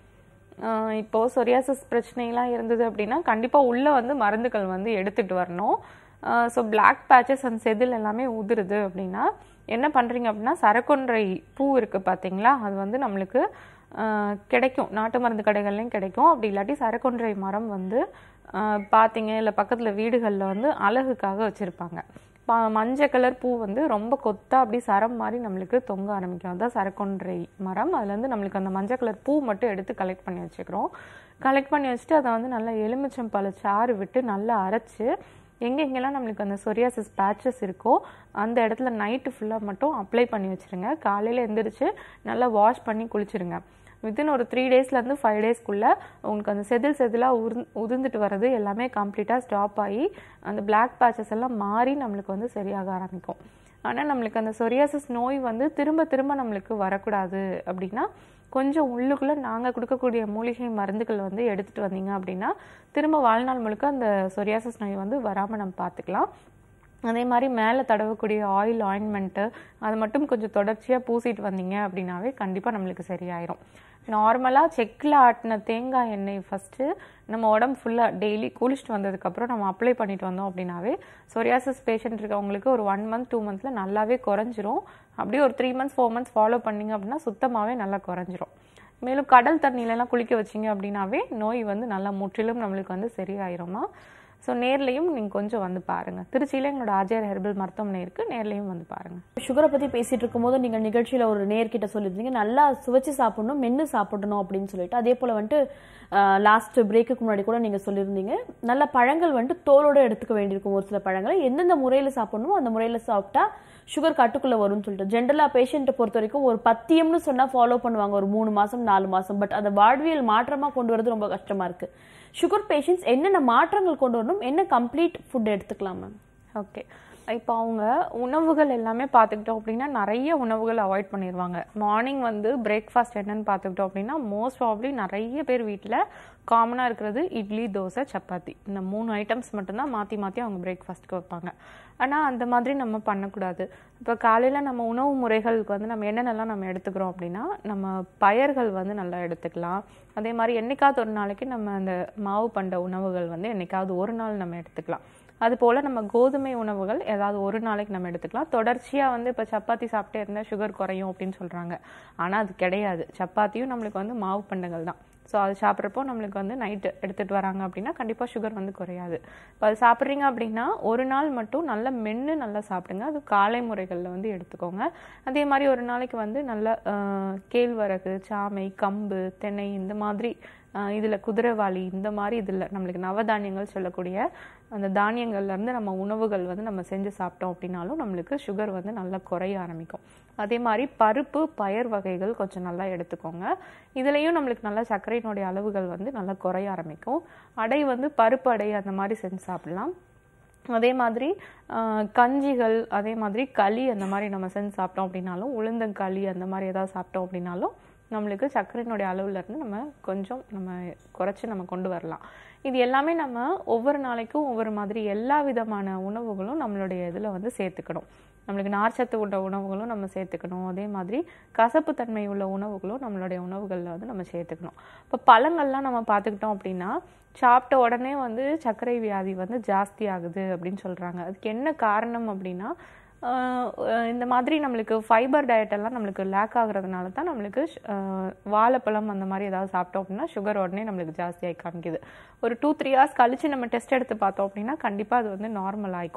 இப்போ சொரியாசிஸ் பிரச்சனைலாம் இருந்தது அப்படின்னா கண்டிப்பாக உள்ளே வந்து மருந்துகள் வந்து எடுத்துகிட்டு வரணும் ஸோ பிளாக் பேச்சஸ் அண்ட் செதில் எல்லாமே உதிருது அப்படின்னா என்ன பண்ணுறீங்க அப்படின்னா சரக்கொன்றை பூ இருக்குது பார்த்தீங்களா அது வந்து நம்மளுக்கு ஆஹ், கிடைக்கும் நாட்டு மருந்து கடைகள்லையும் கிடைக்கும் அப்படி இல்லாட்டி சரக்கொன்றை மரம் வந்து ஆஹ், பார்த்தீங்க இல்லை பக்கத்தில் வீடுகளில் வந்து அழகுக்காக வச்சுருப்பாங்க பா- மஞ்சள் கலர் பூ வந்து ரொம்ப கொத்தா அப்படி சரம் மாதிரி நம்மளுக்கு தொங்க ஆரம்பிக்கும் அதான் சரக்கொன்றை மரம் அதுலேருந்து நம்மளுக்கு அந்த மஞ்சள் கலர் பூ மட்டும் எடுத்து கலெக்ட் பண்ணி வச்சுக்கிறோம் கலெக்ட் பண்ணி வச்சுட்டு அதை வந்து நல்லா எலுமிச்சம் பழ சாறு விட்டு நல்லா அரைச்சு எங்கே எங்கெல்லாம் நம்மளுக்கு அந்த சொரியாசிஸ் பேச்சஸ் இருக்கோ அந்த இடத்துல நைட்டு ஃபுல்லாக மட்டும் அப்ளை பண்ணி வச்சுருங்க காலையில் எந்திரிச்சு நல்லா வாஷ் பண்ணி குளிச்சிருங்க வித்தின் ஒரு த்ரீ டேஸ்லேருந்து ஃபைவ் டேஸ்க்குள்ளே உங்களுக்கு அந்த செதில் செதிலாக உரு உதிர்ந்துட்டு வர்றது எல்லாமே கம்ப்ளீட்டாக ஸ்டாப் ஆகி அந்த பிளாக் பேச்சஸ் எல்லாம் மாறி நம்மளுக்கு வந்து சரியாக ஆரம்பிக்கும் ஆனால் நம்மளுக்கு அந்த சொரியாசிஸ் நோய் வந்து திரும்ப திரும்ப நம்மளுக்கு வரக்கூடாது அப்படின்னா கொஞ்சம் உள்ளுக்குள்ளே நாங்கள் கொடுக்கக்கூடிய மூலிகை மருந்துகள் வந்து எடுத்துகிட்டு வந்தீங்க அப்படின்னா திரும்ப வாழ்நாள் முழுக்க அந்த சொரியாசிஸ் நோய் வந்து வராமல் நம்ம பார்த்துக்கலாம் அதே மாதிரி மேலே தடவக்கூடிய ஆயில் ஆயின்மெண்ட்டு அது மட்டும் கொஞ்சம் தொடர்ச்சியாக பூசிட்டு வந்தீங்க அப்படின்னாவே கண்டிப்பாக நம்மளுக்கு சரியாயிரும் நார்மலாக செக்கில் ஆட்டின தேங்காய் எண்ணெய் ஃபஸ்ட்டு நம்ம உடம்பு ஃபுல்லாக டெய்லி குளிச்சுட்டு வந்ததுக்கப்புறம் நம்ம அப்ளை பண்ணிட்டு வந்தோம் அப்படின்னாவே சொரியாசிஸ் பேஷண்ட் இருக்கவங்களுக்கு ஒரு ஒன் மந்த் டூ மந்த்ஸில் நல்லாவே குறைஞ்சிரும் அப்படியே ஒரு three months four months follow பண்ணீங்க அப்படின்னா சுத்தமாகவே நல்லா குறைஞ்சிரும் மேலும் கடல் தண்ணியிலலாம் குளிக்க வச்சீங்க அப்படின்னாவே நோய் வந்து நல்லா முற்றிலும் நம்மளுக்கு வந்து சரியாயிருமா ஸோ நேர்லையும் நீங்கள் கொஞ்சம் வந்து பாருங்கள் திருச்சியில் எங்களோட ஆஜியார் ஹெர்பல் மருத்துவமனை இருக்குது நேர்லையும் வந்து பாருங்கள் சுகரை பத்தி பேசிட்டு இருக்கும்போது நீங்க நிகழ்ச்சியில ஒரு நேர்கிட்ட சொல்லியிருந்தீங்க நல்லா சுவைச்சு சாப்பிடணும் மென்னு சாப்பிடணும் அப்படின்னு சொல்லிட்டு அதே போல வந்துட்டு லாஸ்ட் பிரேக்குக்கு முன்னாடி கூட நீங்க சொல்லியிருந்தீங்க நல்ல பழங்கள் வந்துட்டு தோலோட எடுத்துக்க வேண்டியிருக்கும் ஒரு சில பழங்களை எந்தெந்த முறையில சாப்பிடணுமோ அந்த முறையில சாப்பிட்டா சுகர் கட்டுக்குள்ள வரும்னு சொல்லிட்டு ஜென்ரலா பேஷண்ட்டை பொறுத்த வரைக்கும் ஒரு பத்தியம்னு சொன்னா ஃபாலோ பண்ணுவாங்க ஒரு மூணு மாசம் நாலு மாசம் பட் அந்த வாழ்வியல் மாற்றமா கொண்டு வரது ரொம்ப கஷ்டமா இருக்கு சுகர் பேஷண்ட்ஸ் என்னென்ன மாற்றங்கள் கொண்டு வரணும் என்ன கம்ப்ளீட் ஃபுட் எடுத்துக்கலாம் மேம் ஓகே இப்போ அவங்க உணவுகள் எல்லாமே பார்த்துக்கிட்டோம் அப்படின்னா நிறைய உணவுகள் அவாய்ட் பண்ணிடுவாங்க மார்னிங் வந்து பிரேக்ஃபாஸ்ட் என்னன்னு பார்த்துக்கிட்டோம் அப்படின்னா மோஸ்ட் ப்ராப்ளி நிறைய பேர் வீட்டில் காமனாக இருக்கிறது இட்லி தோசை சப்பாத்தி இந்த மூணு ஐட்டம்ஸ் மட்டும்தான் மாற்றி மாற்றி அவங்க பிரேக்ஃபாஸ்ட்க்கு வைப்பாங்க ஆனால் அந்த மாதிரி நம்ம பண்ணக்கூடாது இப்போ காலையில் நம்ம உணவு முறைகளுக்கு வந்து நம்ம என்னென்னலாம் நம்ம எடுத்துக்கிறோம் அப்படின்னா நம்ம பயர்கள் வந்து நல்லா எடுத்துக்கலாம் அதே மாதிரி என்னைக்காவது ஒரு நாளைக்கு நம்ம அந்த மாவு பண்ட உணவுகள் வந்து என்னைக்காவது ஒரு நாள் நம்ம எடுத்துக்கலாம் அது போல் நம்ம கோதுமை உணவுகள் ஏதாவது ஒரு நாளைக்கு நம்ம எடுத்துக்கலாம் தொடர்ச்சியாக வந்து இப்போ சப்பாத்தி சாப்பிட்டே இருந்தால் சுகர் குறையும் அப்படின்னு சொல்கிறாங்க ஆனால் அது கிடையாது சப்பாத்தியும் நம்மளுக்கு வந்து மாவு பண்டங்கள் தான் ஸோ அது சாப்பிட்றப்போ நம்மளுக்கு வந்து நைட்டு எடுத்துகிட்டு வராங்க அப்படின்னா கண்டிப்பாக சுகர் வந்து குறையாது இப்போ அது சாப்பிட்றீங்க அப்படின்னா ஒரு நாள் மட்டும் நல்லா மென்று நல்லா சாப்பிடுங்க அது காலை முறைகளில் வந்து எடுத்துக்கோங்க அதே மாதிரி ஒரு நாளைக்கு வந்து நல்லா ஆஹ், கேழ்வரகு சாமை கம்பு திணை இந்த மாதிரி இதில் குதிரைவாளி இந்த மாதிரி இதில் நம்மளுக்கு நவதானியங்கள் சொல்லக்கூடிய அந்த தானியங்கள்ல இருந்து நம்ம உணவுகள் வந்து நம்ம செஞ்சு சாப்பிட்டோம் அப்படின்னாலும் நம்மளுக்கு சுகர் வந்து நல்லா குறைய ஆரம்பிக்கும் அதே மாதிரி பருப்பு பயர் வகைகள் கொஞ்சம் நல்லா எடுத்துக்கோங்க இதுலேயும் நம்மளுக்கு நல்லா சர்க்கரையினுடைய அளவுகள் வந்து நல்லா குறைய ஆரம்பிக்கும் அடை வந்து பருப்பு அடை அந்த மாதிரி செஞ்சு சாப்பிடலாம் அதே மாதிரி ஆஹ், கஞ்சிகள் அதே மாதிரி களி அந்த மாதிரி நம்ம செஞ்சு சாப்பிட்டோம் அப்படின்னாலும் உளுந்தங்களி அந்த மாதிரி ஏதாவது சாப்பிட்டோம் அப்படின்னாலும் நம்மளுக்கு சர்க்கரையினுடைய அளவுல இருந்து நம்ம கொஞ்சம் நம்ம குறைச்சி நம்ம கொண்டு வரலாம் இது எல்லாமே நம்ம ஒவ்வொரு நாளைக்கும் ஒவ்வொரு மாதிரி எல்லா விதமான உணவுகளும் நம்மளுடைய இதில் வந்து சேர்த்துக்கணும் நம்மளுக்கு நார்ச்சத்து உள்ள உணவுகளும் நம்ம சேர்த்துக்கணும் அதே மாதிரி கசப்பு தன்மை உள்ள உணவுகளும் நம்மளுடைய உணவுகளில் வந்து நம்ம சேர்த்துக்கணும் இப்போ பழங்கள்லாம் நம்ம பார்த்துக்கிட்டோம் அப்படின்னா சாப்பிட்ட உடனே வந்து சர்க்கரை வியாதி வந்து ஜாஸ்தி ஆகுது அப்படின்னு சொல்கிறாங்க அதுக்கு என்ன காரணம் அப்படின்னா ஆஹ் அஹ் இந்த மாதிரி நம்மளுக்கு ஃபைபர் டயட் எல்லாம் நம்மளுக்கு லேக் ஆகுறதுனால தான் நம்மளுக்கு ஷ்- ஆஹ் வாழைப்பழம் அந்த மாதிரி ஏதாவது சாப்பிட்டோம் அப்படின்னா சுகர் உடனே நம்மளுக்கு ஜாஸ்தியாகி காமிக்குது ஒரு டூ த்ரீ ஹவர்ஸ் கழிச்சு நம்ம டெஸ்ட் எடுத்து பார்த்தோம் அப்படின்னா கண்டிப்பாக அது வந்து நார்மல் ஆயிக்கும்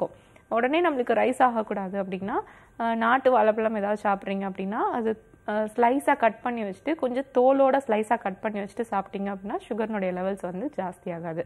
உடனே நம்மளுக்கு ரைஸ் ஆகக்கூடாது அப்படின்னா அஹ், நாட்டு வாழைப்பழம் ஏதாவது சாப்பிட்றீங்க அப்படின்னா அது ஸ்லைஸாக கட் பண்ணி வச்சுட்டு கொஞ்சம் தோலோட ஸ்லைஸாக கட் பண்ணி வச்சுட்டு சாப்பிட்டீங்க அப்படின்னா சுகர்னுடைய லெவல்ஸ் வந்து ஜாஸ்தி ஆகாது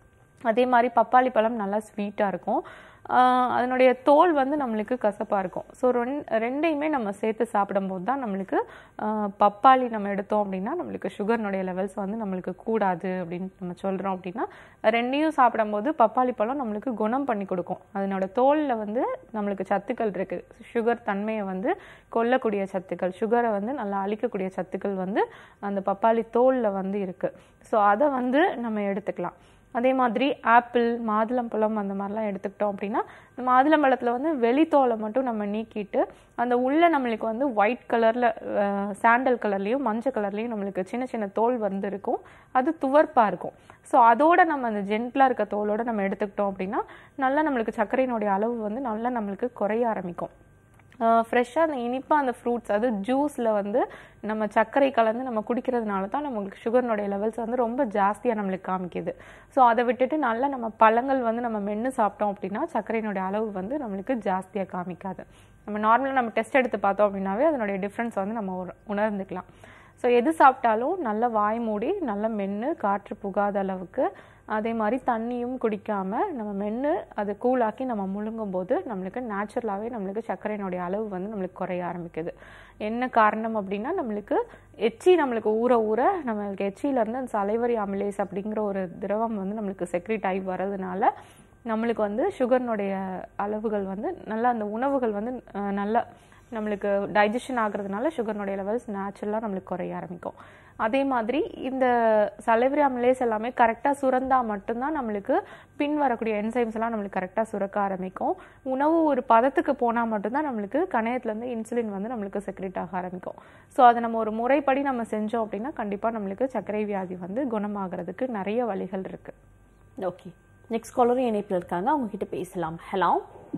அதே மாதிரி பப்பாளி பழம் நல்லா ஸ்வீட்டாக இருக்கும் ஆஹ் அதனுடைய தோல் வந்து நம்மளுக்கு கசப்பாக இருக்கும் ஸோ ரெண் ரெண்டையுமே நம்ம சேர்த்து சாப்பிடும்போது தான் நம்மளுக்கு ஆஹ் பப்பாளி நம்ம எடுத்தோம் அப்படின்னா நம்மளுக்கு சுகர்னுடைய லெவல்ஸ் வந்து நம்மளுக்கு கூடாது அப்படின்னு நம்ம சொல்கிறோம் அப்படின்னா ரெண்டையும் சாப்பிடும்போது பப்பாளி பழம் நம்மளுக்கு குணம் பண்ணி கொடுக்கும் அதனோட தோலில் வந்து நம்மளுக்கு சத்துக்கள் இருக்குது சுகர் தன்மையை வந்து கொல்லக்கூடிய சத்துக்கள் சுகரை வந்து நல்லா அழிக்கக்கூடிய சத்துக்கள் வந்து அந்த பப்பாளி தோலில் வந்து இருக்குது ஸோ அதை வந்து நம்ம எடுத்துக்கலாம் அதே மாதிரி ஆப்பிள் மாதுளம்பழம் அந்த மாதிரிலாம் எடுத்துக்கிட்டோம் அப்படின்னா இந்த மாதுளம்பழத்தில் வந்து வெளித்தோலை மட்டும் நம்ம நீக்கிட்டு அந்த உள்ள நம்மளுக்கு வந்து ஒயிட் கலரில் சாண்டல் கலர்லேயும் மஞ்சள் கலர்லேயும் நம்மளுக்கு சின்ன சின்ன தோல் வந்து இருக்கும் அது துவர்ப்பாக இருக்கும் ஸோ அதோட நம்ம அந்த ஜென்டிலாக இருக்க தோலோட நம்ம எடுத்துக்கிட்டோம் அப்படின்னா நல்லா நம்மளுக்கு சர்க்கரையினுடைய அளவு வந்து நல்லா நம்மளுக்கு குறைய ஆரம்பிக்கும் ஃப்ரெஷ்ஷாக அந்த இனிப்பாக அந்த ஃப்ரூட்ஸ் அது ஜூஸில் வந்து நம்ம சர்க்கரை கலந்து நம்ம குடிக்கிறதுனால தான் நம்மளுக்கு சுகர்னுடைய லெவல்ஸ் வந்து ரொம்ப ஜாஸ்தியாக நம்மளுக்கு காமிக்குது ஸோ அதை விட்டுட்டு நல்லா நம்ம பழங்கள் வந்து நம்ம மென்று சாப்பிட்டோம் அப்படின்னா சர்க்கரையினுடைய அளவு வந்து நம்மளுக்கு ஜாஸ்தியாக காமிக்காது நம்ம நார்மலாக நம்ம டெஸ்ட் எடுத்து பார்த்தோம் அப்படின்னாவே அதனுடைய டிஃப்ரென்ஸ் வந்து நம்ம உண- உணர்ந்துக்கலாம் ஸோ எது சாப்பிட்டாலும் நல்ல வாய் மூடி நல்ல மென்று காற்று புகாத அளவுக்கு அதே மாதிரி தண்ணியும் குடிக்காம நம்ம மென்று அதை கூலாக்கி நம்ம முழுங்கும் போது நம்மளுக்கு நேச்சுரலாகவே நம்மளுக்கு சர்க்கரையினுடைய அளவு வந்து நம்மளுக்கு குறைய ஆரம்பிக்குது என்ன காரணம் அப்படின்னா நம்மளுக்கு எச்சி நம்மளுக்கு ஊற ஊற நம்மளுக்கு எச்சியிலேருந்து அந்த சலைவரி அமிலேஸ் அப்படிங்கிற ஒரு திரவம் வந்து நம்மளுக்கு செக்ரிட் ஆகி வர்றதுனால நம்மளுக்கு வந்து சுகர்னுடைய அளவுகள் வந்து நல்லா அந்த உணவுகள் வந்து அஹ், நல்லா நம்மளுக்கு டைஜஷன் ஆகுறதுனால சுகர்னுடைய லெவல்ஸ் நேச்சுரலாக நம்மளுக்கு குறைய ஆரம்பிக்கும் அதே மாதிரி இந்த சலைவரி அமிலேஸ் எல்லாமே கரெக்டாக சுரந்தா மட்டும்தான் நம்மளுக்கு பின் வரக்கூடிய என்சைம்ஸ் எல்லாம் நம்மளுக்கு கரெக்டாக சுரக்க ஆரம்பிக்கும் உணவு ஒரு பதத்துக்கு போனால் மட்டும்தான் நம்மளுக்கு கணையத்துலேருந்து இன்சுலின் வந்து நம்மளுக்கு செக்ரேட் ஆக ஆரம்பிக்கும் ஸோ அதை நம்ம ஒரு முறைப்படி நம்ம செஞ்சோம் அப்படின்னா கண்டிப்பாக நம்மளுக்கு சர்க்கரை வியாதி வந்து குணமாகிறதுக்கு நிறைய வழிகள் இருக்குது ஓகே நெக்ஸ்ட் காலரும் இணைப்பில் இருக்காங்க அவங்க கிட்ட பேசலாம் ஹலோ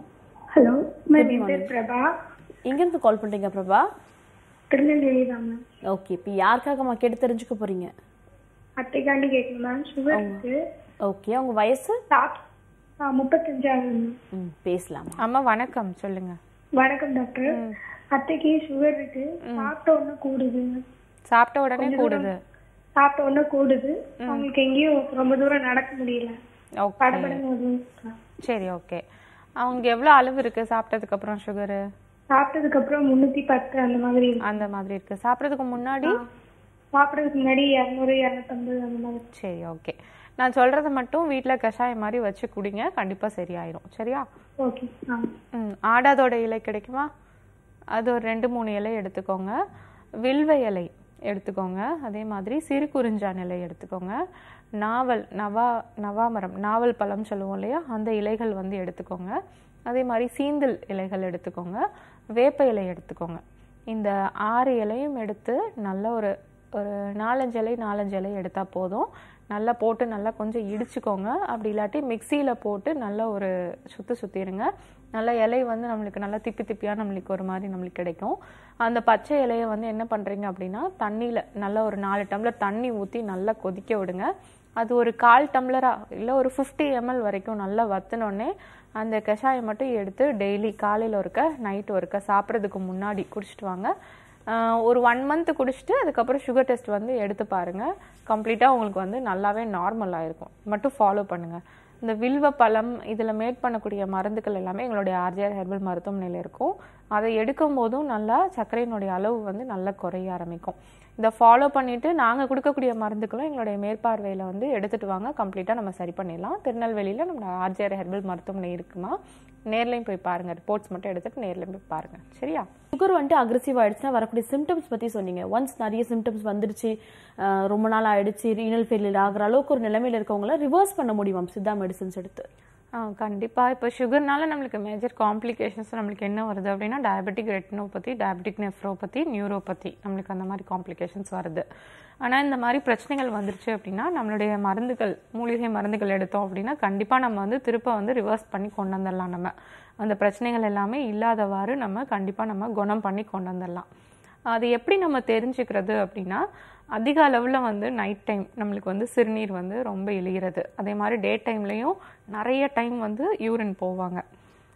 ஹலோ மேம் என் பேர் பிரபா எங்கேருந்து கால் பண்றீங்க பிரபா திருநெல்வேலி தான் மேம் ஓகே இப்போ யாருக்காகம்மா கேட்டு தெரிஞ்சுக்க போறீங்க அத்தைக்காண்டி கேட்கணும் மேம் சுகர் இருக்கு ஓகே உங்க வயசு சாப் ஆ, முப்பத்தஞ்சாவது மேம் ம் பேசலாம் அம்மா வணக்கம் சொல்லுங்கள் வணக்கம் டாக்டர் அத்தைக்கு சுகர் இருக்கு சாப்பிட்ட உடனே கூடுது சாப்பிட்ட உடனே கூடுது சாப்பிட்ட உடனே கூடுது அவங்களுக்கு எங்கேயும் ரொம்ப தூரம் நடக்க முடியல ஓகே படபடன்னு வருது. சரி ஓகே அவங்களுக்கு எவ்வளோ அளவு இருக்குது சாப்பிட்டதுக்கு அப்புறம் சுகரு சாப்பிட்டதுக்கு அப்புறம் முன்னூத்தி பத்து அந்த மாதிரி இருக்கு. அந்த மாதிரி இருக்குது சாப்பிட்றதுக்கு முன்னாடி சாப்பிடறதுக்கு முன்னாடி இரநூறு இரநூத்தம்பது அந்த மாதிரி சரி ஓகே நான் சொல்கிறத மட்டும் வீட்டில் கஷாயம் மாதிரி வச்சு குடிங்க கண்டிப்பாக சரியாயிரும் சரியா ஓகே ஆ ம் ஆடாதோட இலை கிடைக்குமா அது ஒரு ரெண்டு மூணு இலை எடுத்துக்கோங்க வில்வ இலை எடுத்துக்கோங்க அதே மாதிரி சிறு குறிஞ்சான் இலை எடுத்துக்கோங்க நாவல் நவா நவாமரம் நாவல் பழம் சொல்லுவோம் இல்லையா அந்த இலைகள் வந்து எடுத்துக்கோங்க அதே மாதிரி சீந்தில் இலைகள் எடுத்துக்கோங்க வேப்ப இலை எடுத்துக்கோங்க இந்த ஆறு இலையும் எடுத்து நல்ல ஒரு ஒரு நாலஞ்சு இலை நாலஞ்சு இலை எடுத்தால் போதும் நல்லா போட்டு நல்லா கொஞ்சம் இடிச்சுக்கோங்க அப்படி இல்லாட்டி மிக்சியில் போட்டு நல்லா ஒரு சுத்து சுற்றிடுங்க நல்லா இலை வந்து நம்மளுக்கு நல்லா திப்பி திப்பியாக நம்மளுக்கு ஒரு மாதிரி நம்மளுக்கு கிடைக்கும் அந்த பச்சை இலையை வந்து என்ன பண்ணுறீங்க அப்படின்னா தண்ணியில் நல்லா ஒரு நாலு டம்ளர் தண்ணி ஊற்றி நல்லா கொதிக்க விடுங்க அது ஒரு கால் டம்ளராக இல்லை ஒரு ஃபிஃப்டி எம்எல் வரைக்கும் நல்லா வத்தினோடனே அந்த கஷாயம் மட்டும் எடுத்து டெய்லி காலையில் ஒருக்க நைட் ஒருக்க சாப்பிட்றதுக்கு முன்னாடி குடிச்சிட்டு வாங்க ஆஹ் ஒரு ஒன் மந்த் குடிச்சிட்டு அதுக்கப்புறம் சுகர் டெஸ்ட் வந்து எடுத்து பாருங்க கம்ப்ளீட்டாக உங்களுக்கு வந்து நல்லாவே நார்மல் ஆயிருக்கும் மட்டும் ஃபாலோ பண்ணுங்க இந்த வில்வ பழம் இதில் மேட் பண்ணக்கூடிய மருந்துகள் எல்லாமே எங்களுடைய ஆர்ஜிஆர் ஹெர்பல் மருத்துவமனையில் இருக்கும் அதை எடுக்கும் போதும் நல்லா சர்க்கரையினுடைய அளவு வந்து நல்லா குறைய ஆரம்பிக்கும் இதை ஃபாலோ பண்ணிட்டு நாங்கள் கொடுக்கக்கூடிய மருந்துகளும் எங்களுடைய மேற்பார்வையில் வந்து எடுத்துட்டு வாங்க கம்ப்ளீட்டாக நம்ம சரி பண்ணிடலாம் திருநெல்வேலியில் நம்ம ஆர்ஜிஆர் ஹெர்பல் மருத்துவமனை இருக்குமா நேர்லையும் போய் பாருங்க ரிப்போர்ட்ஸ் மட்டும் எடுத்துட்டு நேர்லையும் போய் பாருங்க சரியா சுகர் வந்துட்டு அக்ரெசிவ் ஆயிடுச்சுன்னா வரக்கூடிய சிம்டம்ஸ் பத்தி சொன்னீங்க ஒன்ஸ் நிறைய சிம்டம்ஸ் வந்துருச்சு அஹ் ரொம்ப நாள் ஆயிடுச்சு ரீனல் ஃபெயிலியர் ஆகிற அளவுக்கு ஒரு நிலைமையில இருக்கவங்கள ரிவர்ஸ் பண்ண முடியுமா சித்தா மெடிசன்ஸ் எடுத்து ஆ கண்டிப்பாக இப்போ சுகர்னால நம்மளுக்கு மேஜர் காம்ப்ளிகேஷன்ஸ் நம்மளுக்கு என்ன வருது அப்படின்னா diabetic retinopathy diabetic nephropathy neuropathy நம்மளுக்கு அந்த மாதிரி காம்ப்ளிகேஷன்ஸ் வருது ஆனால் இந்த மாதிரி பிரச்சனைகள் வந்துருச்சு அப்படின்னா நம்மளுடைய மருந்துகள் மூலிகை மருந்துகள் எடுத்தோம் அப்படின்னா கண்டிப்பாக நம்ம வந்து திருப்ப வந்து ரிவர்ஸ் பண்ணி கொண்டு வந்துடலாம் நம்ம அந்த பிரச்சனைகள் எல்லாமே இல்லாதவாறு நம்ம கண்டிப்பாக நம்ம குணம் பண்ணி கொண்டு வந்துடலாம் அது எப்படி நம்ம தெரிஞ்சுக்கிறது அப்படின்னா அதிக அளவில் வந்து நைட் டைம் நம்மளுக்கு வந்து சிறுநீர் வந்து ரொம்ப இழிகிறது அதே மாதிரி டே டைம்லேயும் நிறைய டைம் வந்து யூரின் போவாங்க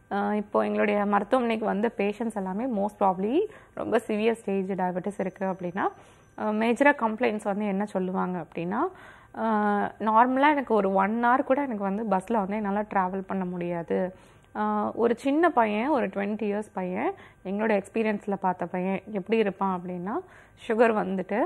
ஆஹ் இப்போ எங்களுடைய மருத்துவமனைக்கு வந்த பேஷண்ட்ஸ் எல்லாமே மோஸ்ட் ப்ராப்ளி ரொம்ப சிவியர் ஸ்டேஜ் டயபெட்டிஸ் இருக்குது அப்படின்னா மேஜராக கம்ப்ளைண்ட்ஸ் வந்து என்ன சொல்லுவாங்க அப்படின்னா நார்மலாக எனக்கு ஒரு ஒன் hour கூட எனக்கு வந்து பஸ்ஸில் வந்து என்னால் ட்ராவல் பண்ண முடியாது ஆஹ் ஒரு சின்ன பையன் ஒரு டுவெண்ட்டி இயர்ஸ் பையன் எங்களோட எக்ஸ்பீரியன்ஸில் பார்த்த பையன் எப்படி இருப்பான் அப்படின்னா சுகர் வந்துட்டு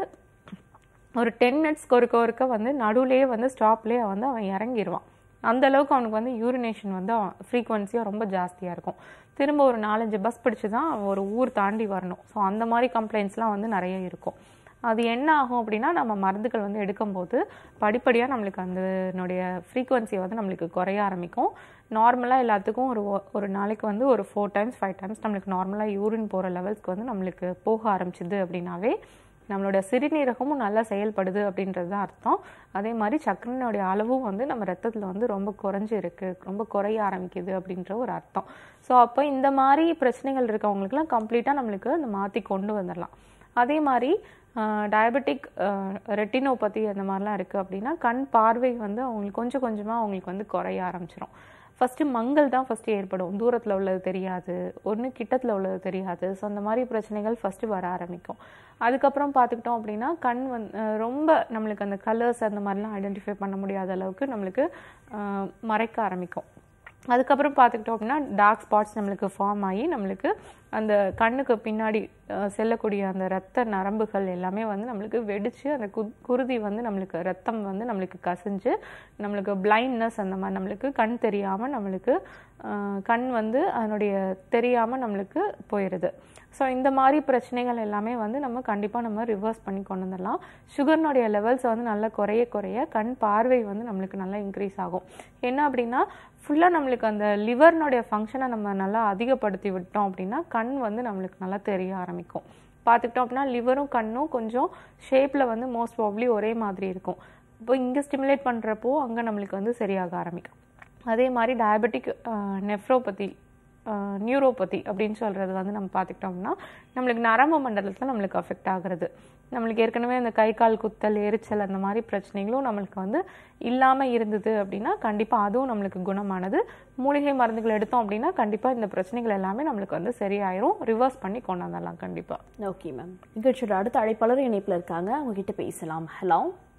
ஒரு டென் மினிட்ஸ்க்கு ஒருக்க ஒருக்க வந்து நடுவுலேயே வந்து ஸ்டாப்லேயே வந்து அவன் இறங்கிடுவான் அந்த அளவுக்கு அவனுக்கு வந்து யூரினேஷன் வந்து ஃப்ரீக்வன்சியாக ரொம்ப ஜாஸ்தியாக இருக்கும் திரும்ப ஒரு நாலஞ்சு பஸ் பிடிச்சு தான் அவன் ஒரு ஊர் தாண்டி வரணும் ஸோ அந்த மாதிரி கம்ப்ளைண்ட்ஸ்லாம் வந்து நிறைய இருக்கும் அது என்ன ஆகும் அப்படின்னா நம்ம மருந்துகள் வந்து எடுக்கும்போது படிப்படியாக நம்மளுக்கு அதனுடைய ஃப்ரீக்வன்சியை வந்து நம்மளுக்கு குறைய ஆரம்பிக்கும் நார்மலாக எல்லாத்துக்கும் ஒரு ஒ- ஒரு நாளைக்கு வந்து ஒரு ஃபோர் டைம்ஸ் ஃபைவ் டைம்ஸ் நம்மளுக்கு நார்மலாக யூரின் போகிற லெவல்ஸ்க்கு வந்து நம்மளுக்கு போக ஆரம்பிச்சுது அப்படின்னாவே நம்மளோட சிறுநீரகமும் நல்லா செயல்படுது அப்படின்றது தான் அர்த்தம் அதே மாதிரி சக்கரனுடைய அளவும் வந்து நம்ம ரத்தத்தில் வந்து ரொம்ப குறைஞ்சு இருக்கு ரொம்ப குறைய ஆரம்பிக்குது அப்படின்ற ஒரு அர்த்தம் ஸோ அப்போ இந்த மாதிரி பிரச்சனைகள் இருக்கவங்களுக்குலாம் கம்ப்ளீட்டாக நம்மளுக்கு அந்த மாற்றி கொண்டு வந்துடலாம் அதே மாதிரி டயபெட்டிக் ரெட்டினோபதி அந்த மாதிரிலாம் இருக்குது அப்படின்னா கண் பார்வை வந்து அவங்களுக்கு கொஞ்சம் கொஞ்சமாக அவங்களுக்கு வந்து குறைய ஆரம்பிச்சிரும் ஃபஸ்ட்டு மங்கல் தான் ஃபஸ்ட்டு ஏற்படும் தூரத்தில் உள்ளது தெரியாது ஒன்று கிட்டத்தில் உள்ளது தெரியாது ஸோ அந்த மாதிரி பிரச்சனைகள் ஃபஸ்ட்டு வர ஆரம்பிக்கும் அதுக்கப்புறம் பார்த்துக்கிட்டோம் அப்படின்னா கண் வந் அஹ் ரொம்ப நம்மளுக்கு அந்த கலர்ஸ் அந்த மாதிரிலாம் ஐடென்டிஃபை பண்ண முடியாத அளவுக்கு நம்மளுக்கு அஹ் மறைக்க ஆரம்பிக்கும் அதுக்கப்புறம் பார்த்துக்கிட்டோம் அப்படின்னா டார்க் ஸ்பாட்ஸ் நம்மளுக்கு ஃபார்ம் ஆகி நம்மளுக்கு அந்த கண்ணுக்கு பின்னாடி அஹ், செல்லக்கூடிய அந்த ரத்த நரம்புகள் எல்லாமே வந்து நம்மளுக்கு வெடிச்சு அந்த கு குருதி வந்து நம்மளுக்கு ரத்தம் வந்து நம்மளுக்கு கசிஞ்சு நம்மளுக்கு பிளைண்ட்னஸ் அந்த மாதிரி நம்மளுக்கு கண் தெரியாமல் நம்மளுக்கு அஹ், கண் வந்து அதனுடைய தெரியாமல் நம்மளுக்கு போயிடுது ஸோ இந்த மாதிரி பிரச்சனைகள் எல்லாமே வந்து நம்ம கண்டிப்பாக நம்ம ரிவர்ஸ் பண்ணி கொண்டு வந்துடலாம் சுகர்னுடைய லெவல்ஸ் வந்து நல்லா குறைய குறைய கண் பார்வை வந்து நம்மளுக்கு நல்லா இன்க்ரீஸ் ஆகும் என்ன அப்படின்னா ஃபுல்லாக நம்மளுக்கு அந்த லிவர்னுடைய ஃபங்க்ஷனை நம்ம நல்லா அதிகப்படுத்தி விட்டோம் அப்படின்னா கண் வந்து நம்மளுக்கு நல்லா தெரிய ஆரம்பிக்கும் பார்த்துக்கிட்டோம் அப்படின்னா லிவரும் கண்ணும் கொஞ்சம் ஷேப்பில் வந்து மோஸ்ட் ப்ராப்ளி ஒரே மாதிரி இருக்கும் இப்போ இங்கே ஸ்டிமுலேட் பண்ணுறப்போ அங்கே நம்மளுக்கு வந்து சரியாக ஆரம்பிக்கும் அதே மாதிரி டயபெட்டிக் நெஃப்ரோபதி நியூரோபதி அப்படின்னு சொல்கிறது வந்து நம்ம பார்த்துக்கிட்டோம்னா நம்மளுக்கு நரம்பு மண்டலத்தில் நம்மளுக்கு அஃபெக்ட் ஆகுறது நம்மளுக்கு ஏற்கனவே அந்த கை கால் குத்தல் எரிச்சல் அந்த மாதிரி பிரச்சனைகளும் நம்மளுக்கு வந்து இல்லாமல் இருந்தது அப்படின்னா கண்டிப்பாக அதுவும் நம்மளுக்கு குணமானது மூலிகை மருந்துகள் எடுத்தோம் அப்படின்னா கண்டிப்பாக இந்த பிரச்சனைகள் எல்லாமே நம்மளுக்கு வந்து சரியாயிரும் ரிவர்ஸ் பண்ணி கொண்டு வந்துடலாம் கண்டிப்பாக ஓகே மேம் நிகழ்ச்சியோட அடுத்த அழைப்பாளர் இணைப்பில் இருக்காங்க அவங்க கிட்ட பேசலாம் ஹலோ